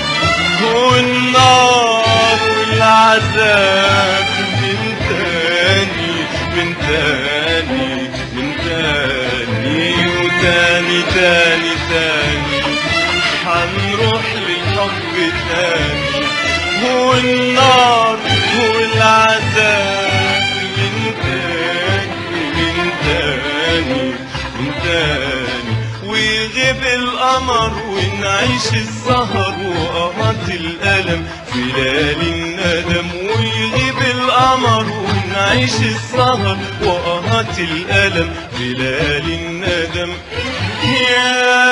S3: والنار والعذاب من تاني من تاني من تاني وتاني تاني تاني حنروح للحب تاني والنار والعذاب من تاني من تاني من تاني ويغيب القمر ونعيش السهر وقمط الألم في ليالي الندم ويغيب القمر ونعيش السهر وقمط الألم في ليالي الندم يا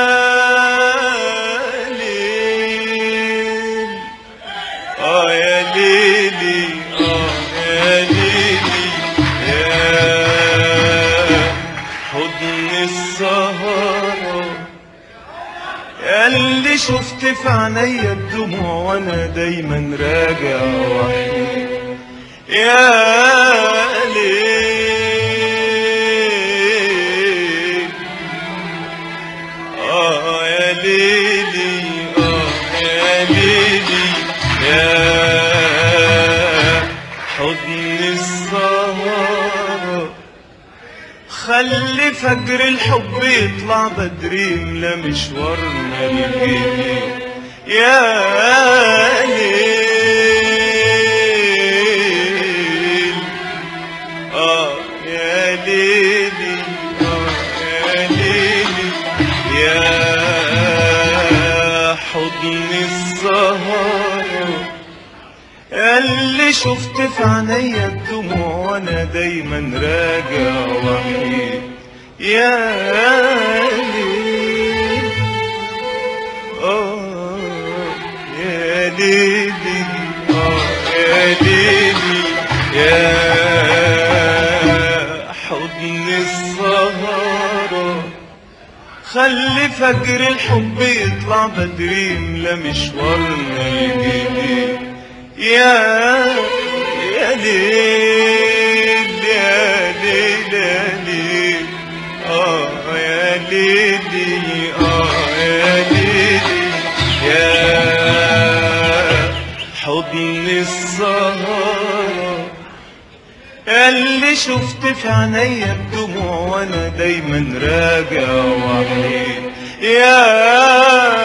S3: ليل اه يا ليلي اه يا ليلي يا حضن السهرة يا اللي شفت في عينيا الدموع وانا دايما راجع وحيد يا ليل آه يا ليلي آه يا ليلي يا حضن السهرة خلي فجر الحب يطلع بدري يملى مشوارنا الجديد يا ليل آه يا ليلي آه يا ليلي يا حضن السهرة اللي شفت في عينيا الدموع وانا دايما راجع وحيد يا ليل اه يا ليلي اه يا ليلي يا حضن السهره خلي فجر الحب يطلع بدري يملى مشوارنا الجديد يا يا ليل يا ليل يا ليل اه يا ليلي اه يا ليلي يا حضن السهر السهرة اللي شفت في عينيا الدموع وانا دايما راجع وحيد يا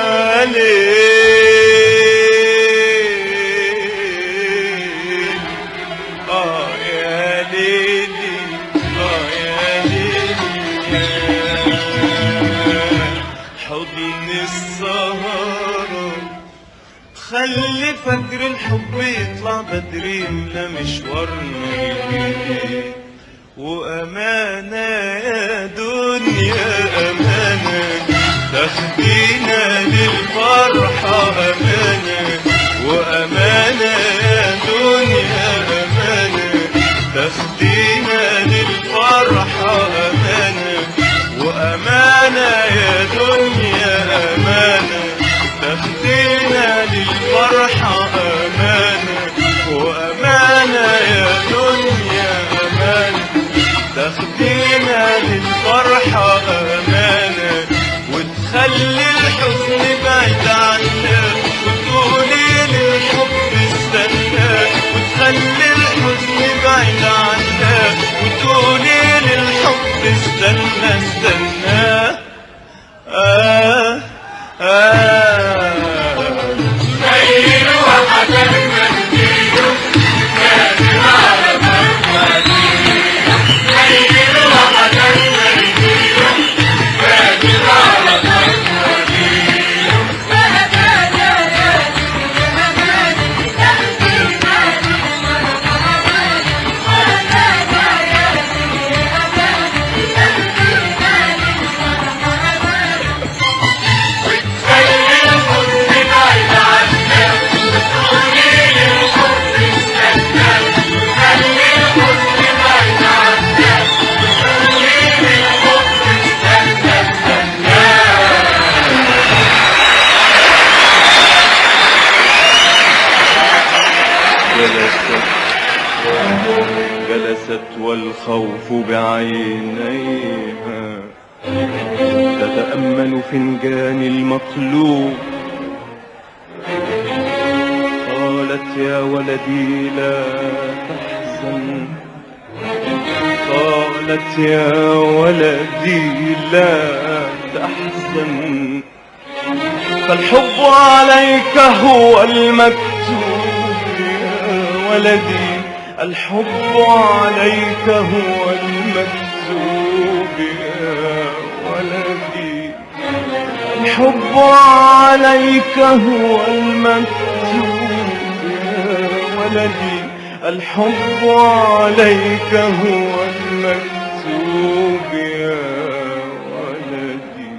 S3: ليل اه يا ليلي اه يا ليلي يا حضن السهرة خلي فجر الحب يطلع بدري يملى مشوارنا الجديد وأمانة يا دنيا أمانة تاخدينا للفرحة أمانة وأمانة يا دنيا أمانة تاخدينا للفرحة أمانة وأمانة يا دنيا أمانة تاخدينا للفرحة أمانة وأمانة يا دنيا أمانة تاخدينا للفرحة أمانة وتخلي الحزن بعيد عنا وتقولي للحب استنى وتخلي الحزن بعيد عنا وتقولي للحب استنى استنى آه آه
S2: خير وحسن منديله كاتب على مرمديله خير وحسن منديله كاتب على مرمديله خلي الحزن بعيد عنا وتقولي للحب استنى خلي الحزن بعيد عنا وتقولي للحب استنى استنى
S3: جلست جلست والخوف بعينيها تتأمل فنجان المقلوب قالت يا ولدي لا تحزن قالت يا ولدي لا تحزن فالحب عليك هو المكتوب يا ولدي الحب عليك هو المكتوب يا ولدي الحب عليك هو المكتوب يا ولدي الحب عليك هو المكتوب يا ولدي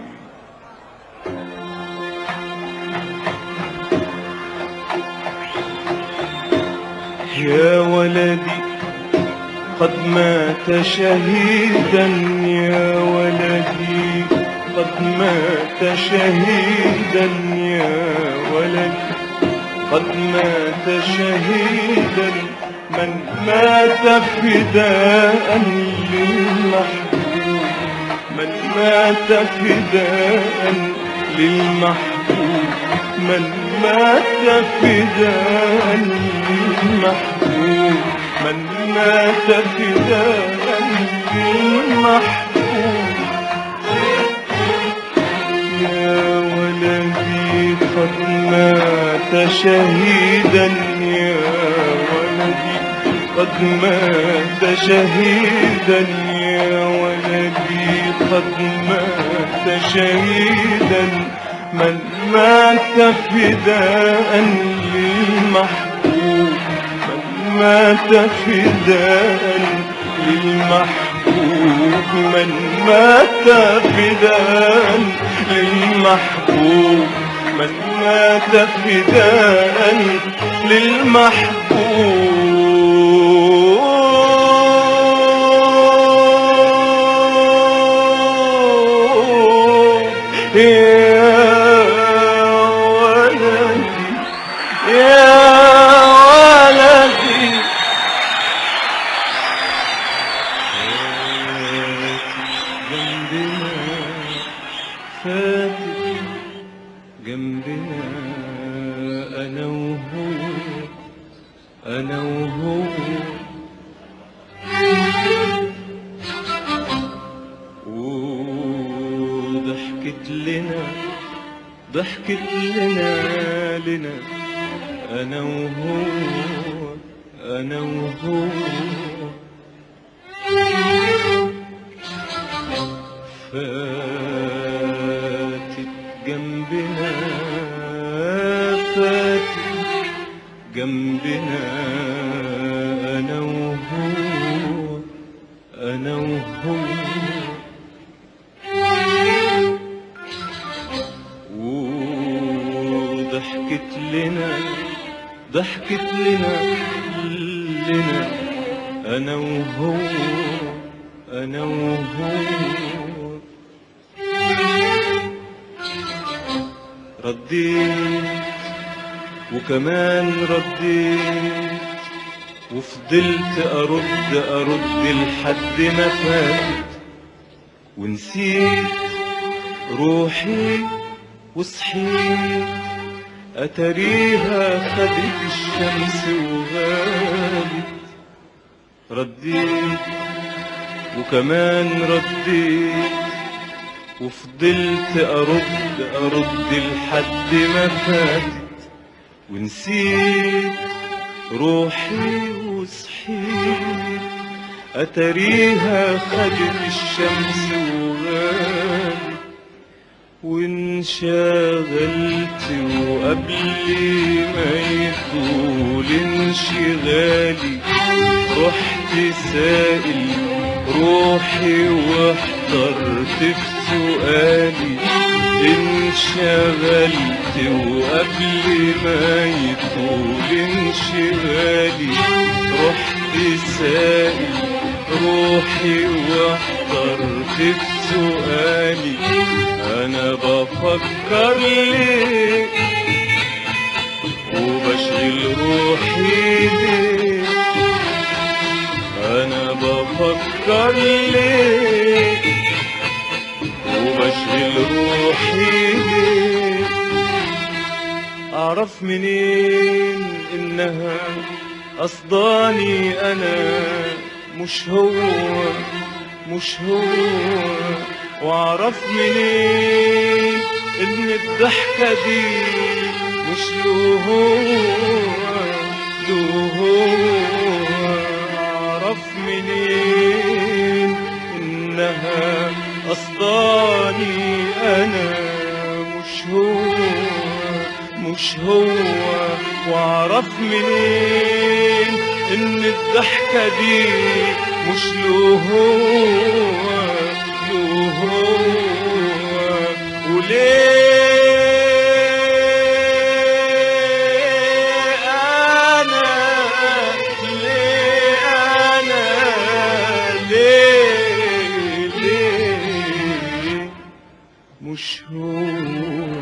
S3: يا ولدي قد مات شهيدا يا ولدي قد مات شهيدا يا ولدي قد مات شهيدا من مات فداء للمحبوب من مات فداء للمحبوب من مات فداء للمحبوب من مات فداء للمحبوب يا ولدي قد مات شهيدا يا ولدي قد مات شهيدا يا ولدي قد مات شهيدا من مات فداء للمحبوب من مات فداء للمحبوب من مات فداء للمحبوب من مات فداء للمحبوب يا ولدي يا ولدي جنبنا فاتت جنبنا انا وهو انا وهو وضحكت لنا ضحكت لنا لنا انا وهو انا وهو فاتت جنبنا فاتت جنبنا انا وهو انا وهو وضحكت لنا ضحكت لنا لنا انا وهو انا وهو رديت وكمان رديت وفضلت ارد ارد لحد ما فاتت ونسيت روحي وصحيت اتريها خدت الشمس وغابت رديت وكمان رديت وفضلت ارد ارد لحد ما فاتت ونسيت روحي وصحيت اتريها خدت الشمس وغابت وانشغلت وقبل ما يطول انشغالي رحت سائل روحي واحترت في سؤالي انشغلت وقبل ما يطول انشغالي رحت سائل روحي واحترت في سؤالي انا بفكر ليه وبشغل روحي ليه انا بفكر ليه وبشغل روحي ليه اعرف منين انها قصداني انا مش هو مش هو واعرف منين ان الضحكة دي مش له هو له هو اعرف منين انها قصداني انا مش هو مش هو واعرف منين ان الضحكة دي مش له هو له هو وليه انا ليه انا ليه ليه مش هو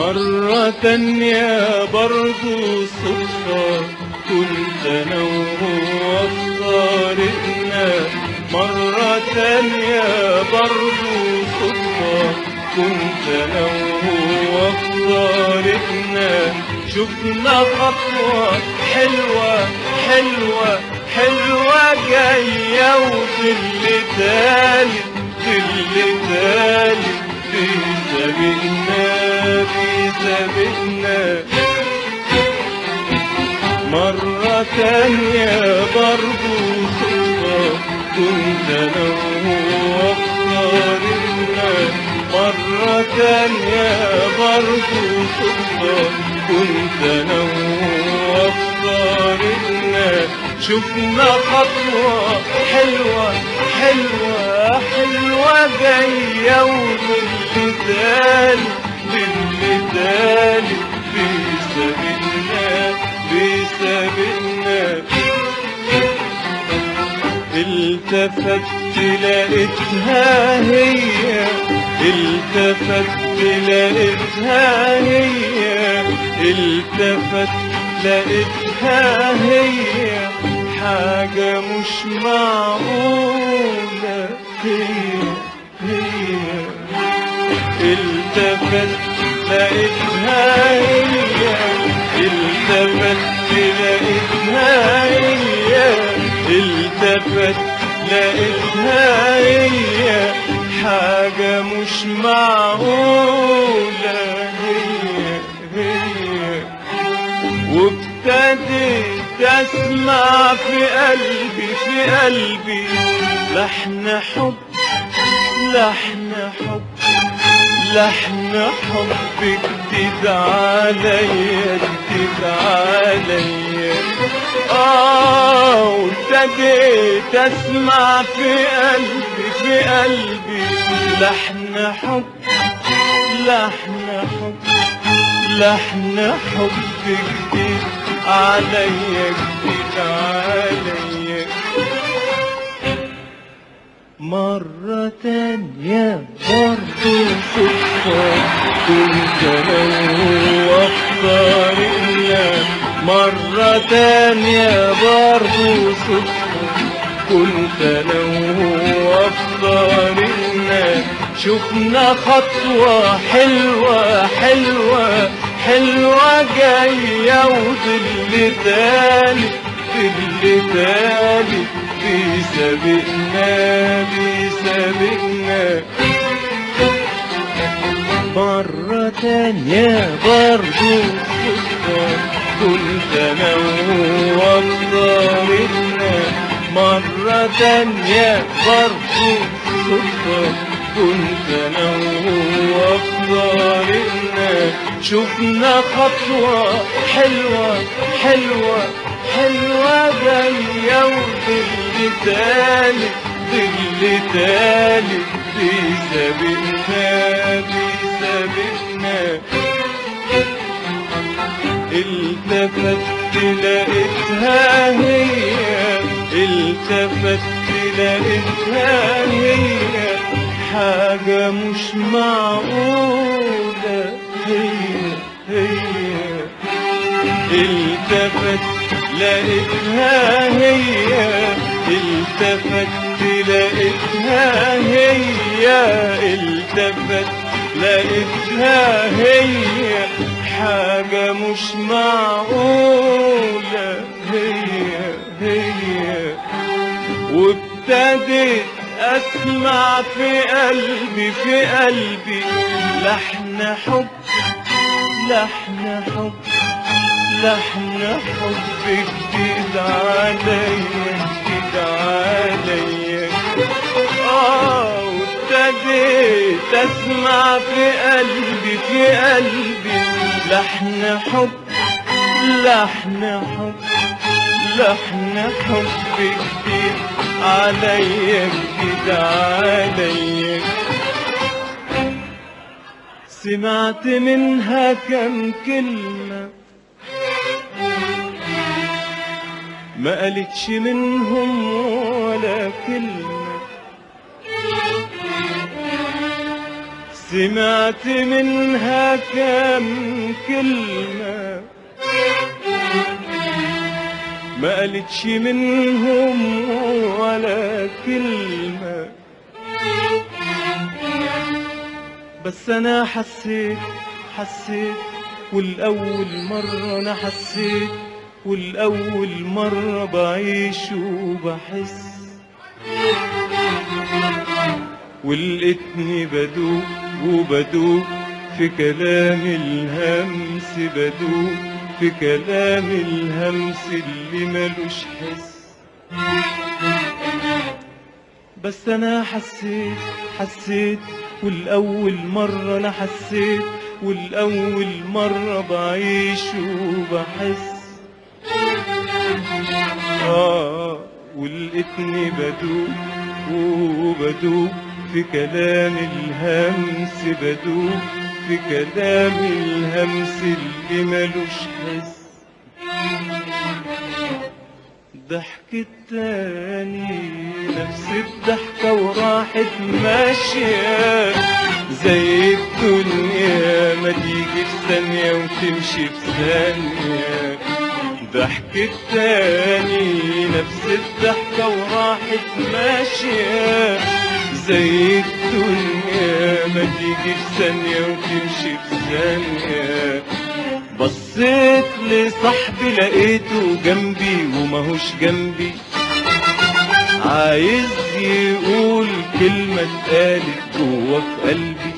S3: مرة تانية برضو صدفة كنت انا وهو في طريقنا مرة تانية برضو صدفة كنت انا وهو في طريقنا شفنا خطوة حلوة حلوة حلوة جاية وظل تالت ظل تالت في سبيلنا في سبيلنا مرة تانية برضو صدفة كنت أنا وهو في طريقنا مرة تانية برضو صدفة كنت أنا وهو في طريقنا شفنا خطوة حلوة حلوة حلوة جاية وظل تالي ظل تالي في سبيلنا في سبيلنا التفت لقيتها هي التفت لقيتها هي التفت لقيتها هي حاجة مش معقولة هي هي التفت لقيتها هي التفت لقيتها هي التفت لقيتها هي حاجة مش معقولة هي هي وابتديت اسمع في قلبي في قلبي لحن حب لحن حب لحن حب جديد عليا جديد عليا اه وابتديت اسمع في قلبي في قلبي لحن حب لحن حب لحن حب جديد عليا جديد عليا مرة تانية برضو صدفة كنت انا وهو في طريقنا مرة تانية برضو صدفة كنت انا وهو في طريقنا شفنا خطوة حلوة حلوة حلوة جاية وظل تاني ظل تاني في سبيلنا في سبيلنا مرة تانية برضو صدفة كنت انا وهو في طريقنا مرة تانية برضو صدفة كنت انا وهو في طريقنا شفنا خطوة حلوة حلوة حلوة جاية وظل تالي ظل تالي في سبيلنا في سبيلنا التفت لقيتها هي التفت لقيتها هي حاجة مش معقولة هي هي التفت لقيتها هي التفت لقيتها هي التفت لقيتها هي حاجة مش معقولة هي هي وابتديت اسمع في قلبي في قلبي لحن حب لحن حب لحن حب جديد عليا جديد عليا اه وابتديت اسمع في قلبي في قلبي لحن حب لحن حب لحن حب جديد عليا جديد عليا سمعت منها كم كلمة ما قالتش منهم ولا كلمة سمعت منها كم كلمة ما قالتش منهم ولا كلمة بس انا حسيت حسيت والاول مرة انا حسيت والاول مرة بعيش وبحس ولقيتني بدوق وبدوق في كلام الهمس بدوق في كلام الهمس اللي ملوش حس بس انا حسيت حسيت والاول مرة انا حسيت والاول مرة بعيش وبحس آه ولقيتني بدوق وبدوق في كلام الهمس بدوق في كلام الهمس اللي ملوش حس ضحكت تاني نفس الضحكة وراحت ماشية زي الدنيا ما تيجي في ثانية وتمشي في ثانية ضحكت تاني نفس الضحكة وراحت ماشية زي الدنيا ما تيجي في ثانية وتمشي في ثانية بصيت لصاحبي لقيته جنبي وماهوش جنبي عايز يقول كلمة اتقالت جوا في قلبي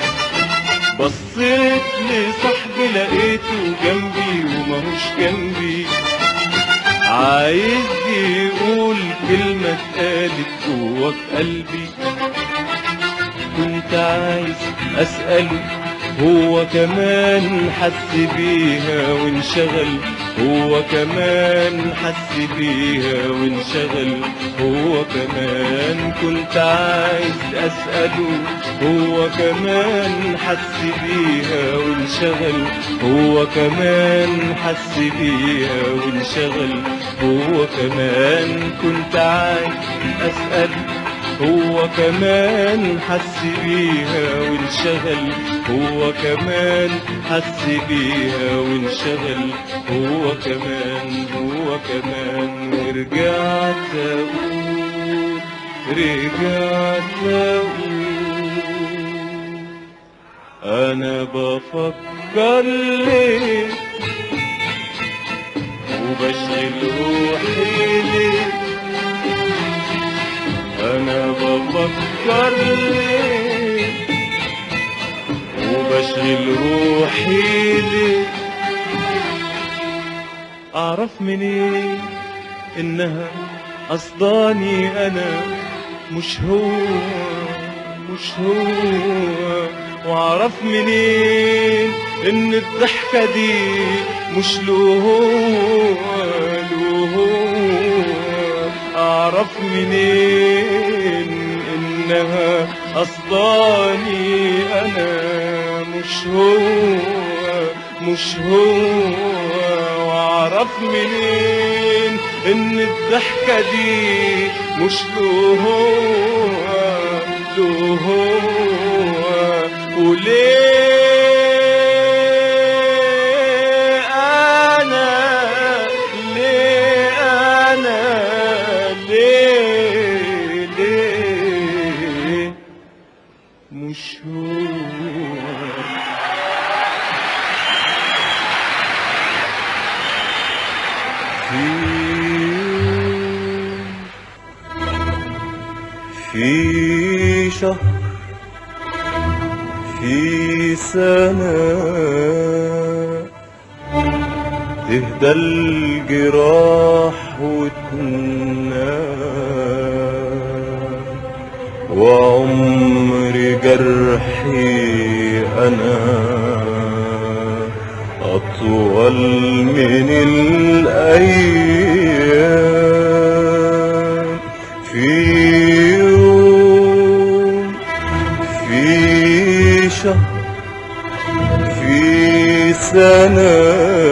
S3: بصيت لصاحبي لقيته جنبي وماهوش جنبي عايز يقول كلمة اتقالت جوا في قلبي كنت عايز أسأله هو كمان حس بيها وانشغل هو كمان حس بيها وانشغل هو كمان كنت عايز أسأله هو كمان حس بيها وانشغل هو كمان حس بيها وانشغل هو كمان كنت عايز أسأله هو كمان حس بيها وانشغل هو كمان حس بيها وانشغل هو كمان هو كمان ورجعت اقول رجعت اقول انا بفكر ليه وبشغل روحي ليه انا بفكر ليه وبشغل روحي ليه اعرف منين انها قصداني انا مش هو مش هو واعرف منين ان الضحكة دي مش له هو له هو اعرف منين انها قصداني انا مش هو مش هو واعرف منين ان الضحكة دي مش له هو له هو وليه انا ليه انا ليه ليه مش هو في شهر في سنة تهدى الجراح وتنام وعمر جرحي أنا أطول من الأيام في يوم في شهر في سنة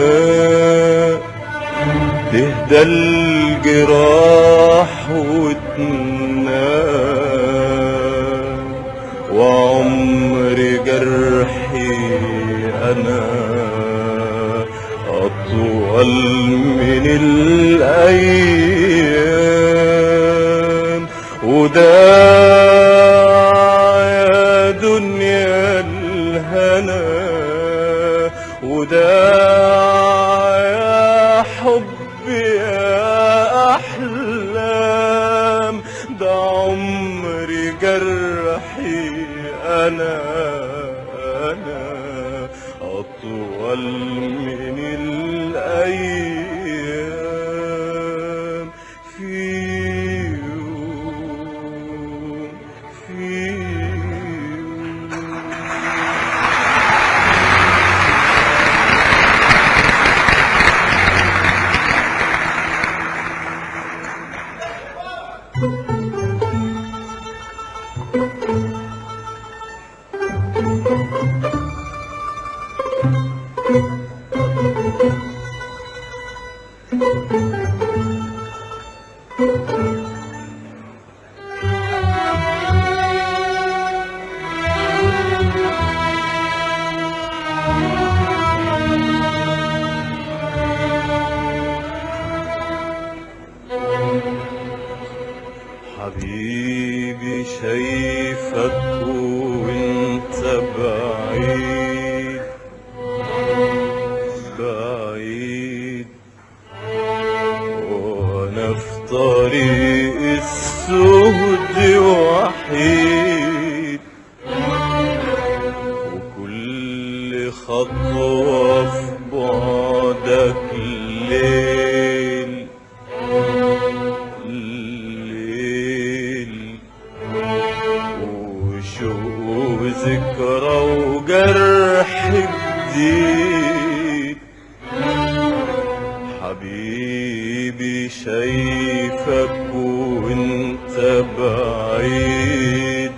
S3: تهدى الجراح وتنام وعمر الهنا أطول من الأيام وداع يا دنيا الهنا وداع يا حب يا أحلام ده عمري جرحي أنا أنا أطول من الأيام في يوم في يوم حبيبي شايفك وانت بعيد بعيد وانا في طريق السهد وحيد وكل خطوة في بعدك الليل الليل وشوق ذكرى وجرح جديد حبيبي شايفك وانت بعيد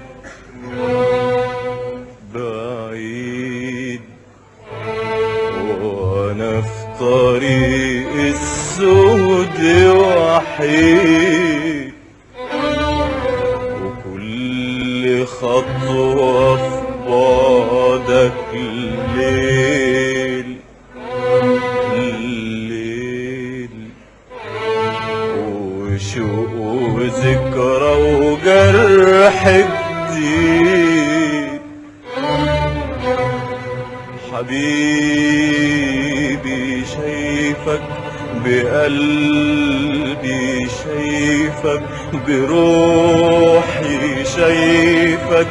S3: بعيد وانا في طريق السود وحيد وكل خطوة في بعدك الليل الليل وشوق وذكرى وجرح جديد حبيبي شايفك بقلبي شايفك بروحي شايفك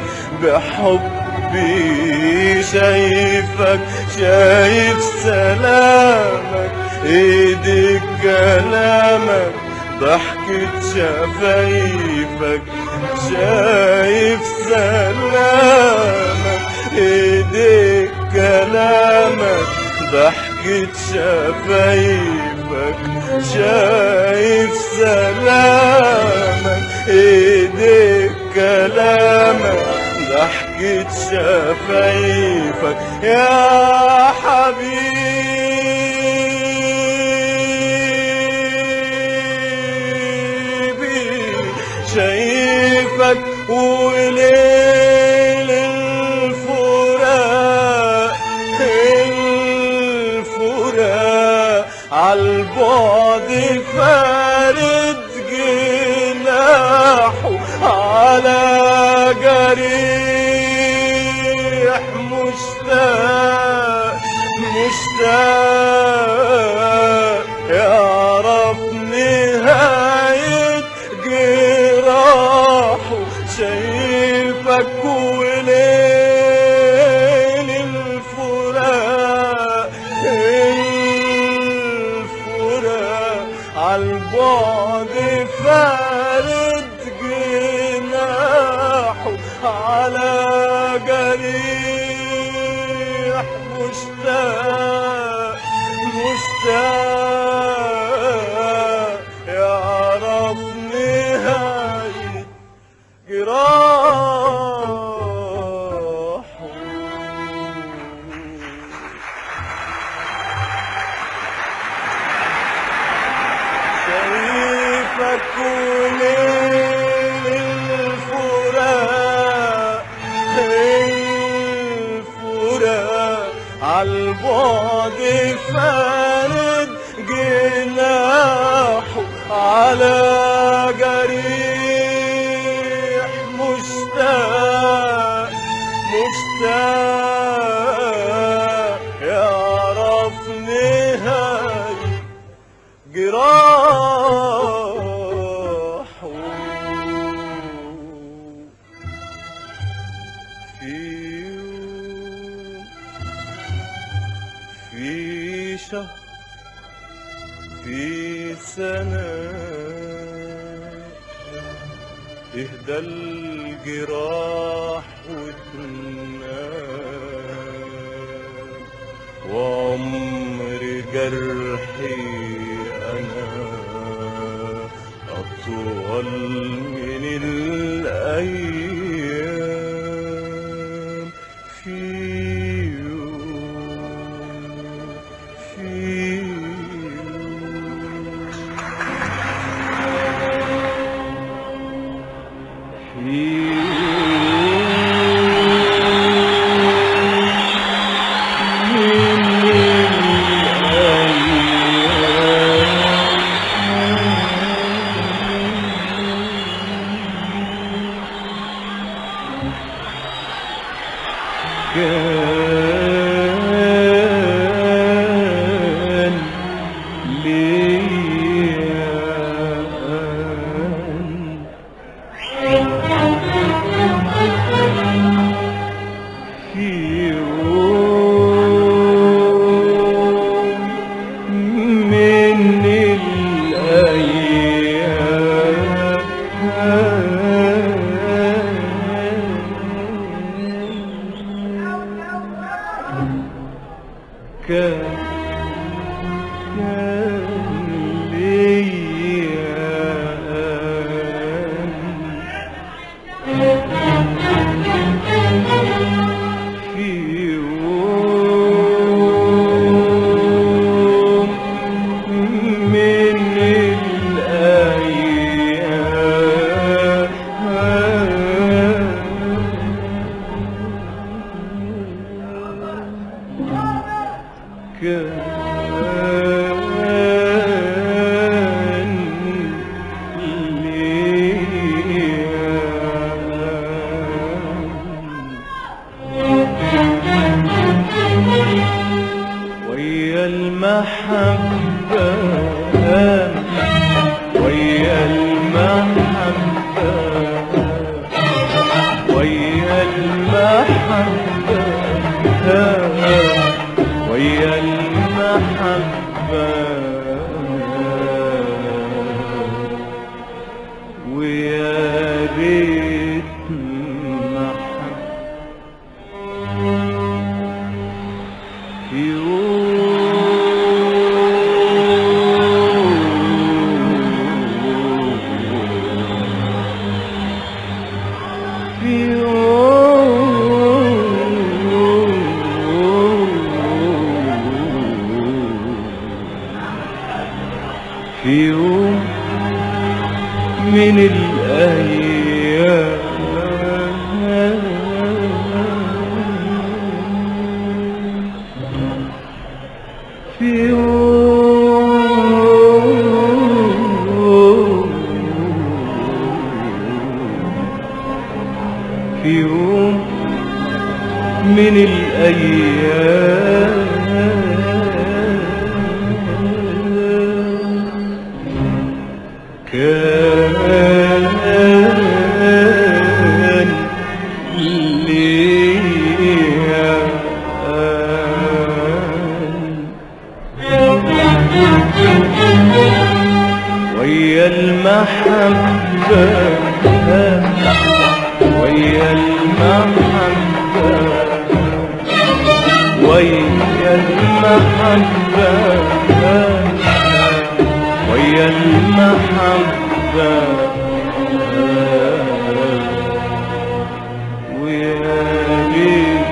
S3: بحبي شايفك شايف سلامك ايدك كلامك ضحكة شفايفك شايف سلامك ايديك كلامك ضحكة شفايفك شايف سلامك ايديك كلامك ضحكة شفايفك يا حبيبي شايفك وليل الفراق الفراق عالبعد فارد جناحه على جريح مشتاق مشتاق يعرف نهاية جراحه شايفك وليل الفراق الفراق عالبعد فارد جناحه على جريح مشتاق مشتاق يعرف نهاية جراح فارد جناحه على جريح مشتاق مشتاق يعرف نهاية جراحه في يوم في شهر في سنة تهدى الجراح وتنام وعمر جرحي أنا أطول من الأيام في يوم في يوم في كان ليا في يوم من الأيام كان كان ليا في يوم من الأيام كان ليا ويا المحبة ويا المحبة ويا المحبة ويا المحبة ويا ريت محبة في يوم من الأيام في يوم في يوم من الأيام كان ليا ويا المحبة ويا المحبة ويا المحبة ويا المحبة ويا ريت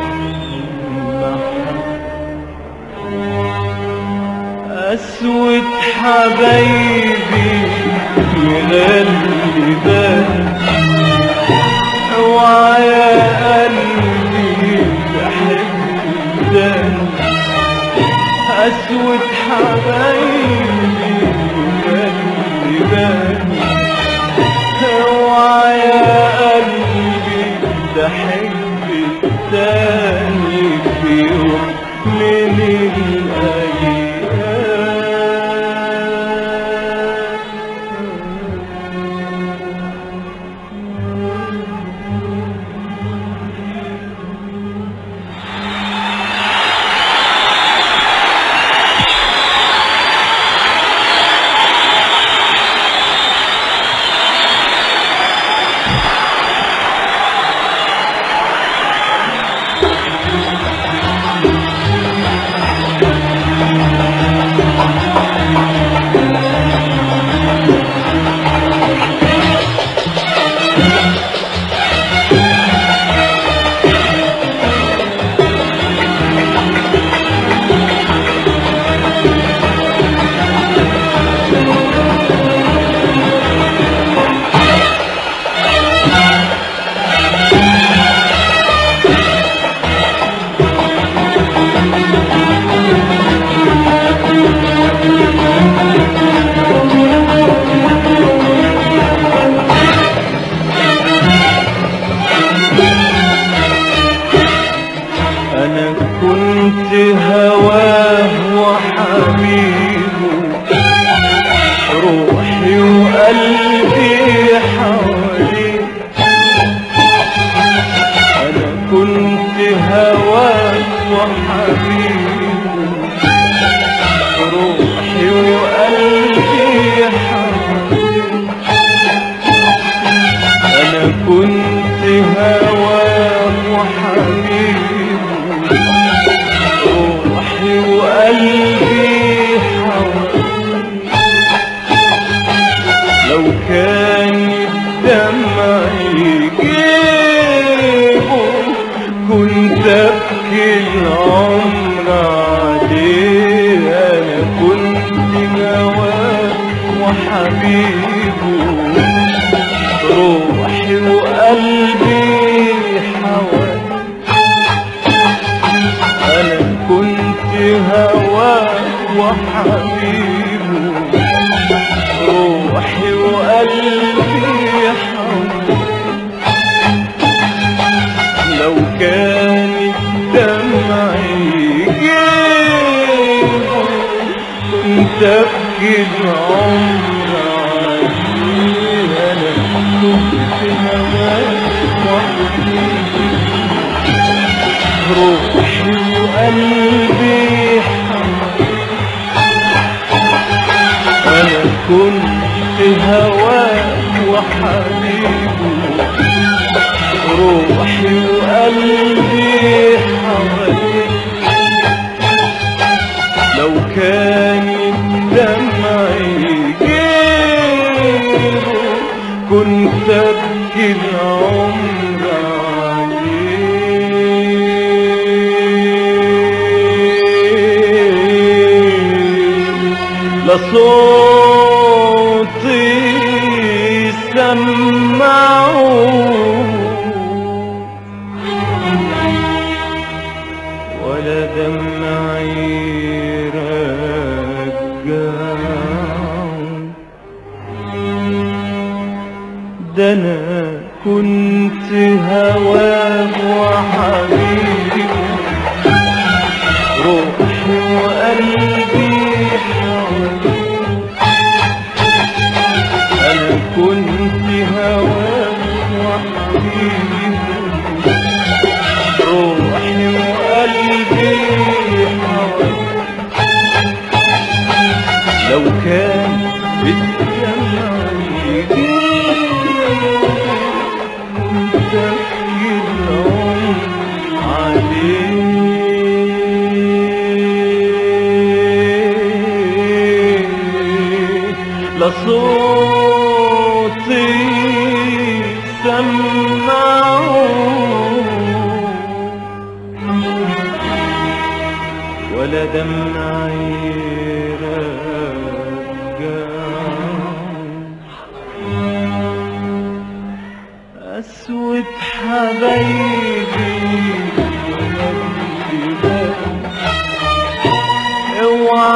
S3: أسود حبايبي مغلبان اوعى يا قلبي تحب ده أسود حبايبي اللي بالي اوعى يا قلبي تحب التاني في يوم من الأيام أنا كنت هواه وحبيبه روحي وقلبي حواليه أنا كنت هواه وحبيبه روحي وقلبي حواليه أنا كنت هواه وحبيبه روحي وقلبي حواليه لو كان الدمع يجيبه كنت ابكي العمر عليه انا كنت هواه وحبيبه روحي وقلبي حوالي انا كنت هواه وحبيبه روحي وقلبي حوالي لو كان الدمع يجيبه كنت ابكي العمر عليه انا كنت هواه وحبيبه روحي وقلبي حوالي أنا كنت هواه وحبيبه روحي وقلبي حواليه لو كان الدمع يجيبه كنت أبكي العمر عليه لصوتي سمعوا ولا دمعي رجعوا ده انا كنت هواه وحبيبي روحي وقلبي حواليه انا كنت هواه وحبيبي روحي وقلبي حواليه لو كان بالدمع يجيب كنت أبكي العمر عليه لصوتي سمعوا ولا دمعي رجع أسود حبايبي اوعى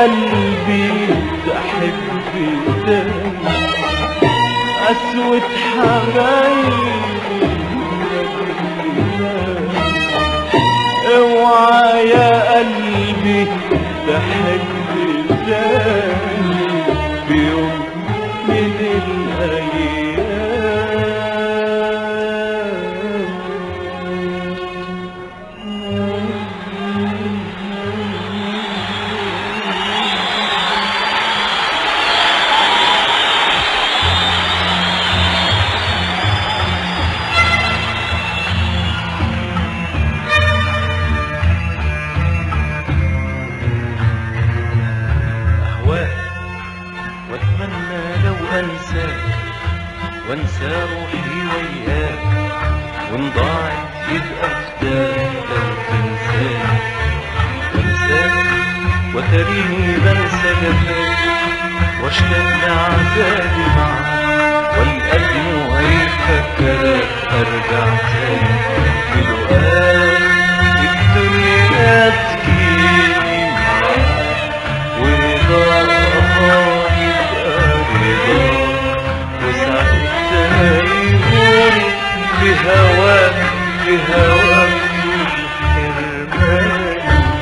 S3: قلبي تحب تاني أسود حبايبي اوعى يا قلبي تحب تاني بيوم من الأيام أهواك وأتمنى لو أنساك وأنسى روحي وياك وإن ضاعت يبقى فداك لو تنساني وأنساك وتريني بنسى جفاك واشتاق لعذابي معاك والقلب هيفكرك أرجع تاني بلقاك الدنيا تجيني معاك ورضاك يبقى رضاك وساعتها يهون بهواك بهواك الحرمان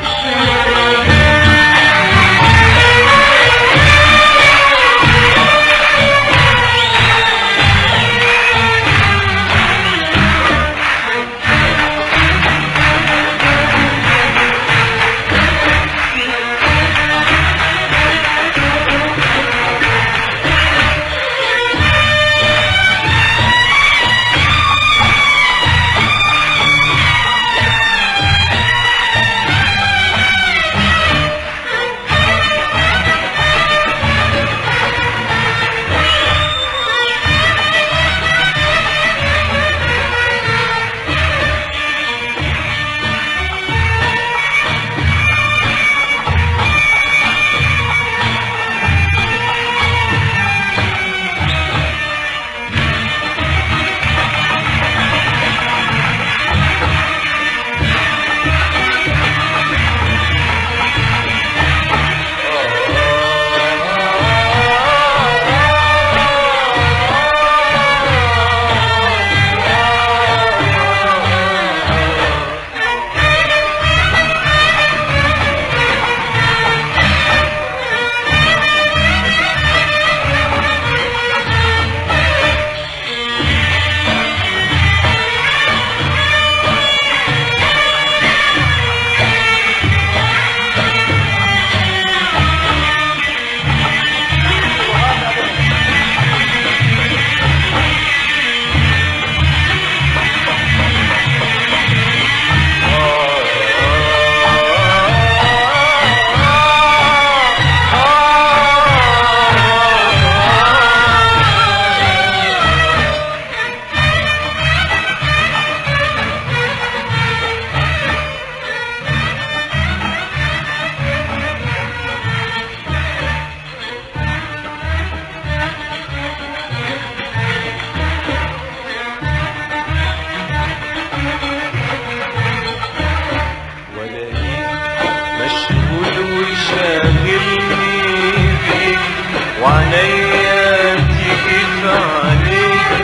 S3: وعينيا تيجي في عليك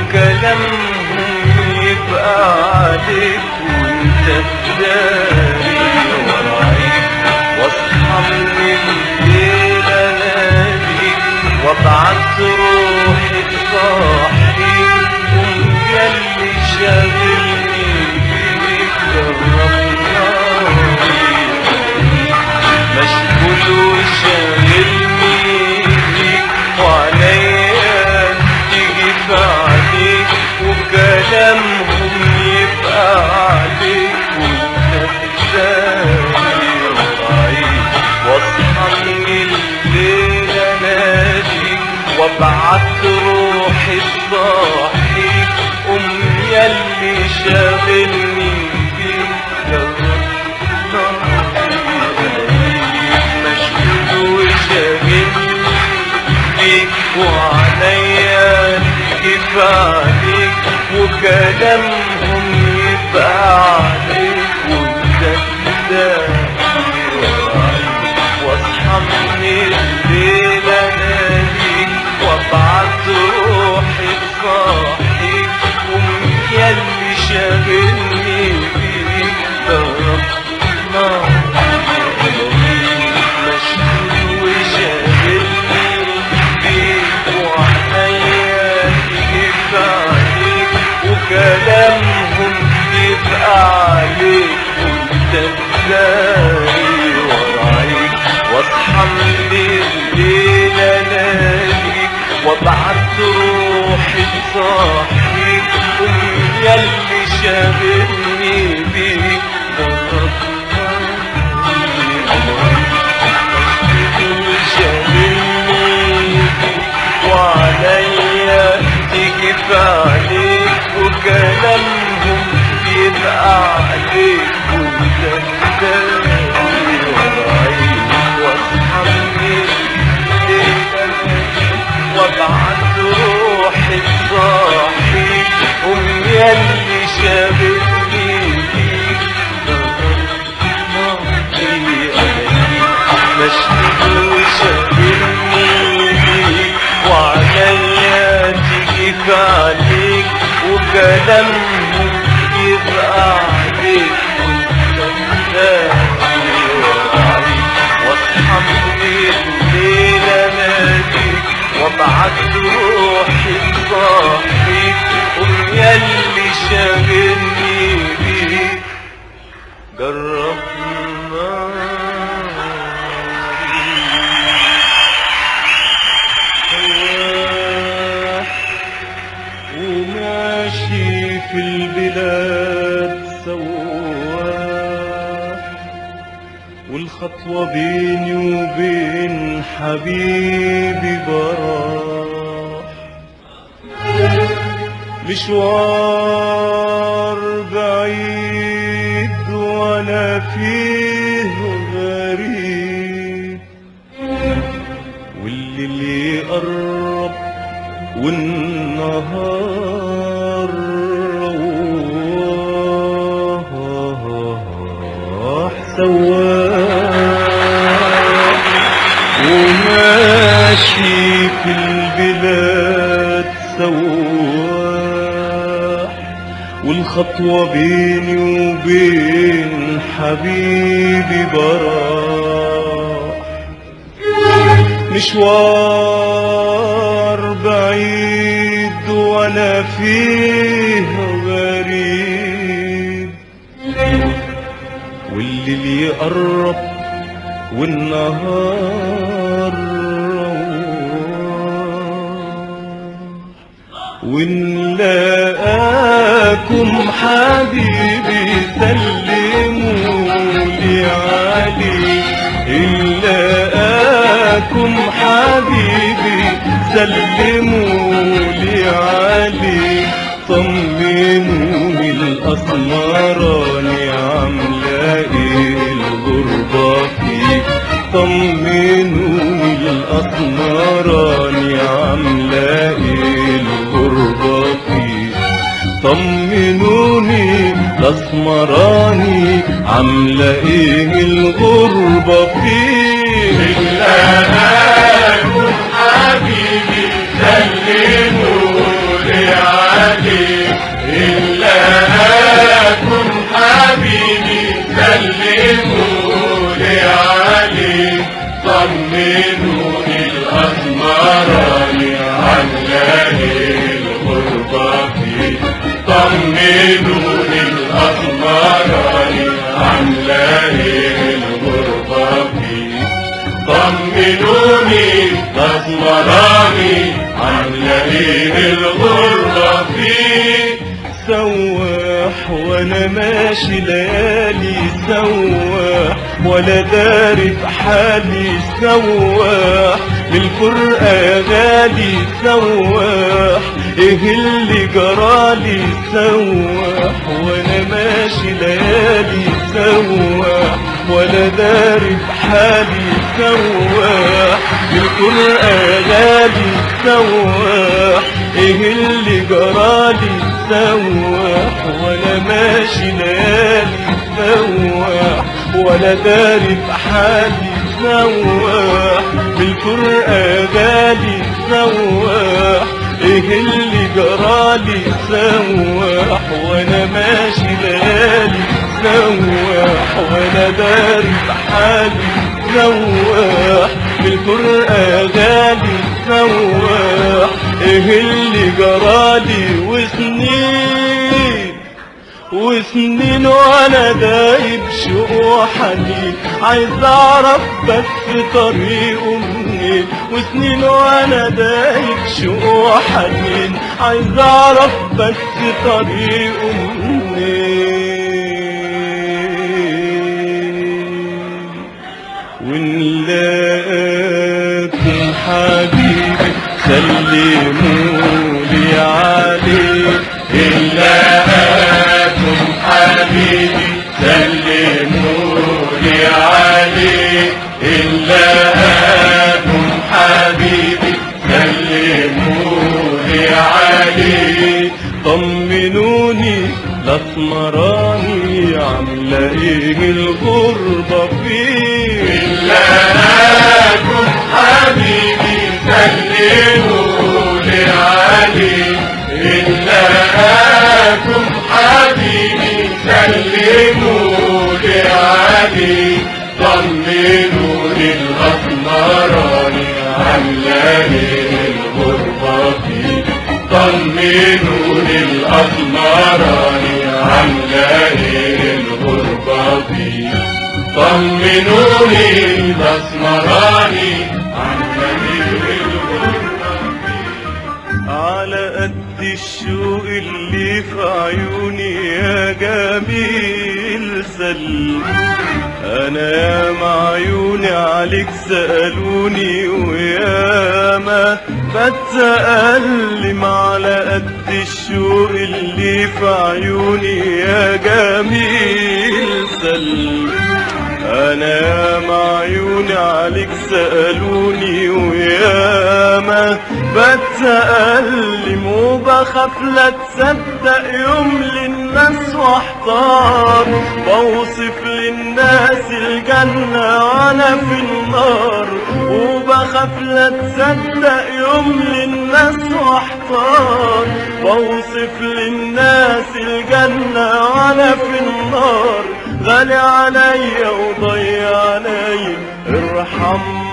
S3: وكلامهم يبقى عليك وانت تداري ورايك واصحى من الليل اناديك وابعت روحي تصحيك قوم ياللي شاغلني بيك جربنا مشغول وشاغلني بيك وعليا تيجي في عليك وكلامهم يبقى عليك وانت تداري وضعيف واصحى من الليل اناديك وابعت روحي تصحيك قوم ياللي شاغلني بيك جربنا مشغول وشاغلني بيك وعليا كيف عليك وكلامهم يبقى عليك وانت تداري واصحى من ازاي ورايك واصحى من الليل اناديك وابعت روحي تصحيك قوم ياللي شاغلني بيك وعليا تجف عليك وكلامهم يبقى عليك وانت تداري ورايك واصحى من الليل وابعت روحي تصحيك قوم ياللي شاغلني بيك مشغول وشاغلني بيك وعليا تجيب عليك وكلامهم يبقى عليك وانت تداري ورايك واصحى من الليل اناديك وابعت روحي تصحيك قوم ياللي شاغلني بيك جرب ناري وماشي في البلاد سواح والخطوة بيني وبين حبيبي براح مشوار بعيد وانا فيه غريب والليل يقرب والنهار رواح سواح وماشي في البلاد سواح والخطوة بيني وبين حبيبي براح مشوار بعيد وانا فيه غريب والليل يقرب والنهار رواح ونلاقاكم حبيبي سلموا لي علي نلاقاكم حبيبي سلموا لي علي طمنوني الأسمراني عاملة ايه الغربة فيك طمنوني الأسمراني عاملة ايه الغربة فيك طمنوني الاسمراني عاملة ايه الغربة فيه
S2: إلاهكم حبيبي سلموا لي عليك إلاهكم حبيبي سلموا لي عليك طمنوني الأسمراني عن الغربة فيه طمنوني الأسمراني عن الغربة فيه طمنوني الأسمراني عن الغربة فيه
S3: سواح وانا ماشي ليالي سواح ولا داري في حالي سواح للفرقة غالي سواح ايه اللي جرالي سواح وانا ماشي ليالي سواح ولا داري في حالي سواح للفرقة غالي سواح ايه اللي جرالي سواح ولا ماشي ليالي سواح ولا داري في حالي سواح بالفرقة غالي سواح ايه اللي جرالي سواح وانا ماشي ليالي سواح وانا داري في حالي سواح بالفرقة غالي سواح ايه اللي جرالي وسنين وسنين وانا دايب شوق وحنين عايز اعرف بس طريقه منين وسنين وانا دايب شوق وحنين عايز اعرف بس طريقه منين ونلاقيكم حبيبي سلمولي عليه
S2: إلا أكم حبيبي سلموا لي عليه إلا أكم حبيبي سلموا لي عليه
S3: طمنوني الاسمراني عامله ايه الغربه فيه
S2: إلا أكم حبيبي سلموا لي عليه إلا أكم حبيبي سلموا لي عليه طمنوني الأسمراني عامله الغربة فيه طمنوني الأسمراني عامله الغربة فيه طمنوني الأسمراني عامله الغربة فيه
S3: على قد الشوق اللي في عيوني يا جميل سلم انا يا معيوني عليك سألوني وياما بتألم على قد الشوق اللي في عيوني يا جميل سلم انا يا معيوني عليك سألوني وياما بتألم وبخاف لا تصدق يوم للناس واحتار بوصف للناس الجنة وانا في النار وبخاف لا تصدق يوم للناس واحتار بوصف للناس الجنة وانا في النار غالي عليا وضيع عليا ارحم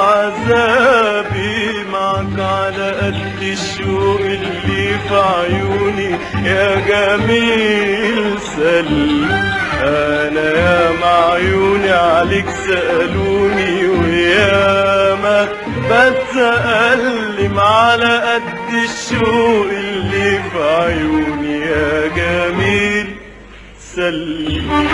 S3: عذابي معك على قد الشوق اللي في عيوني يا جميل سلم انا يا معيوني عليك سألوني وياما بتألم على قد الشوق اللي في عيوني يا جميل سلم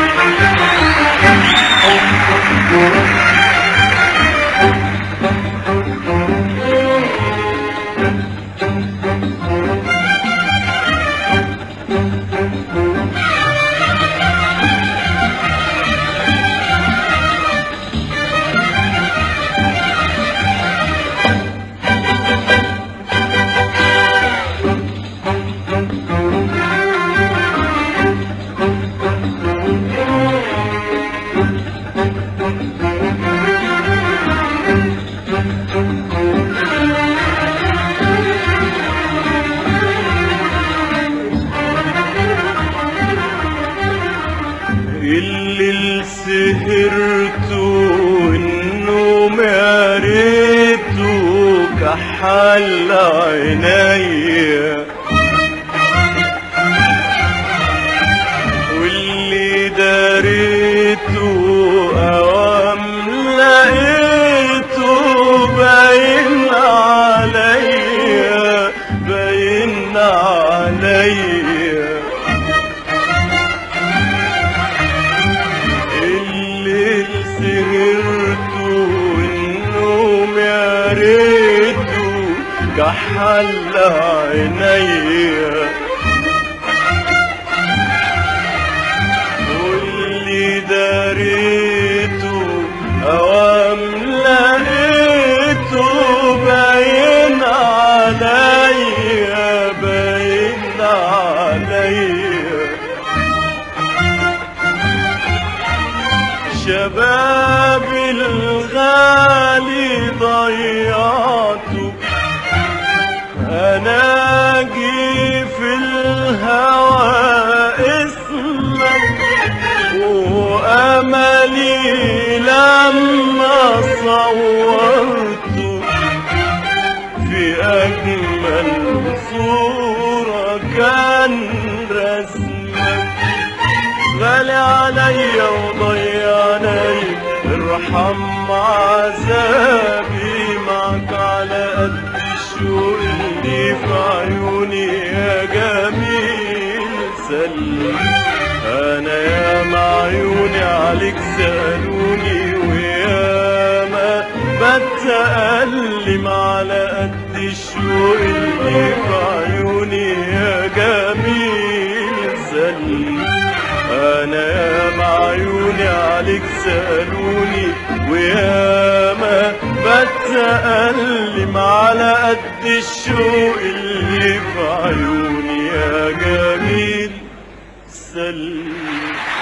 S3: اللي سهرت والنوم يا ريته كحل عينيا واللي داريته اوام لقيته باين عليا باين عليا الليل سهرت والنوم يا ريته كحل عينيا واللي داريته اوام لقيته باين عليا باين عليا شباب الغالي ضيعته انا جي في الهوى اسمك واملي لما صورته في اجمل صورة كان رسمك عليا وضيعني ارحم عذابي معك على قد الشوق اللي في عيوني يا جميل سلم انا يا معيوني عليك سألوني وياما بتألم على قد الشوق اللي في عيوني يا جميل سلم انا يا معيوني عليك سألوني وياما بتألم على قد الشوق اللي في عيوني يا جميل سلم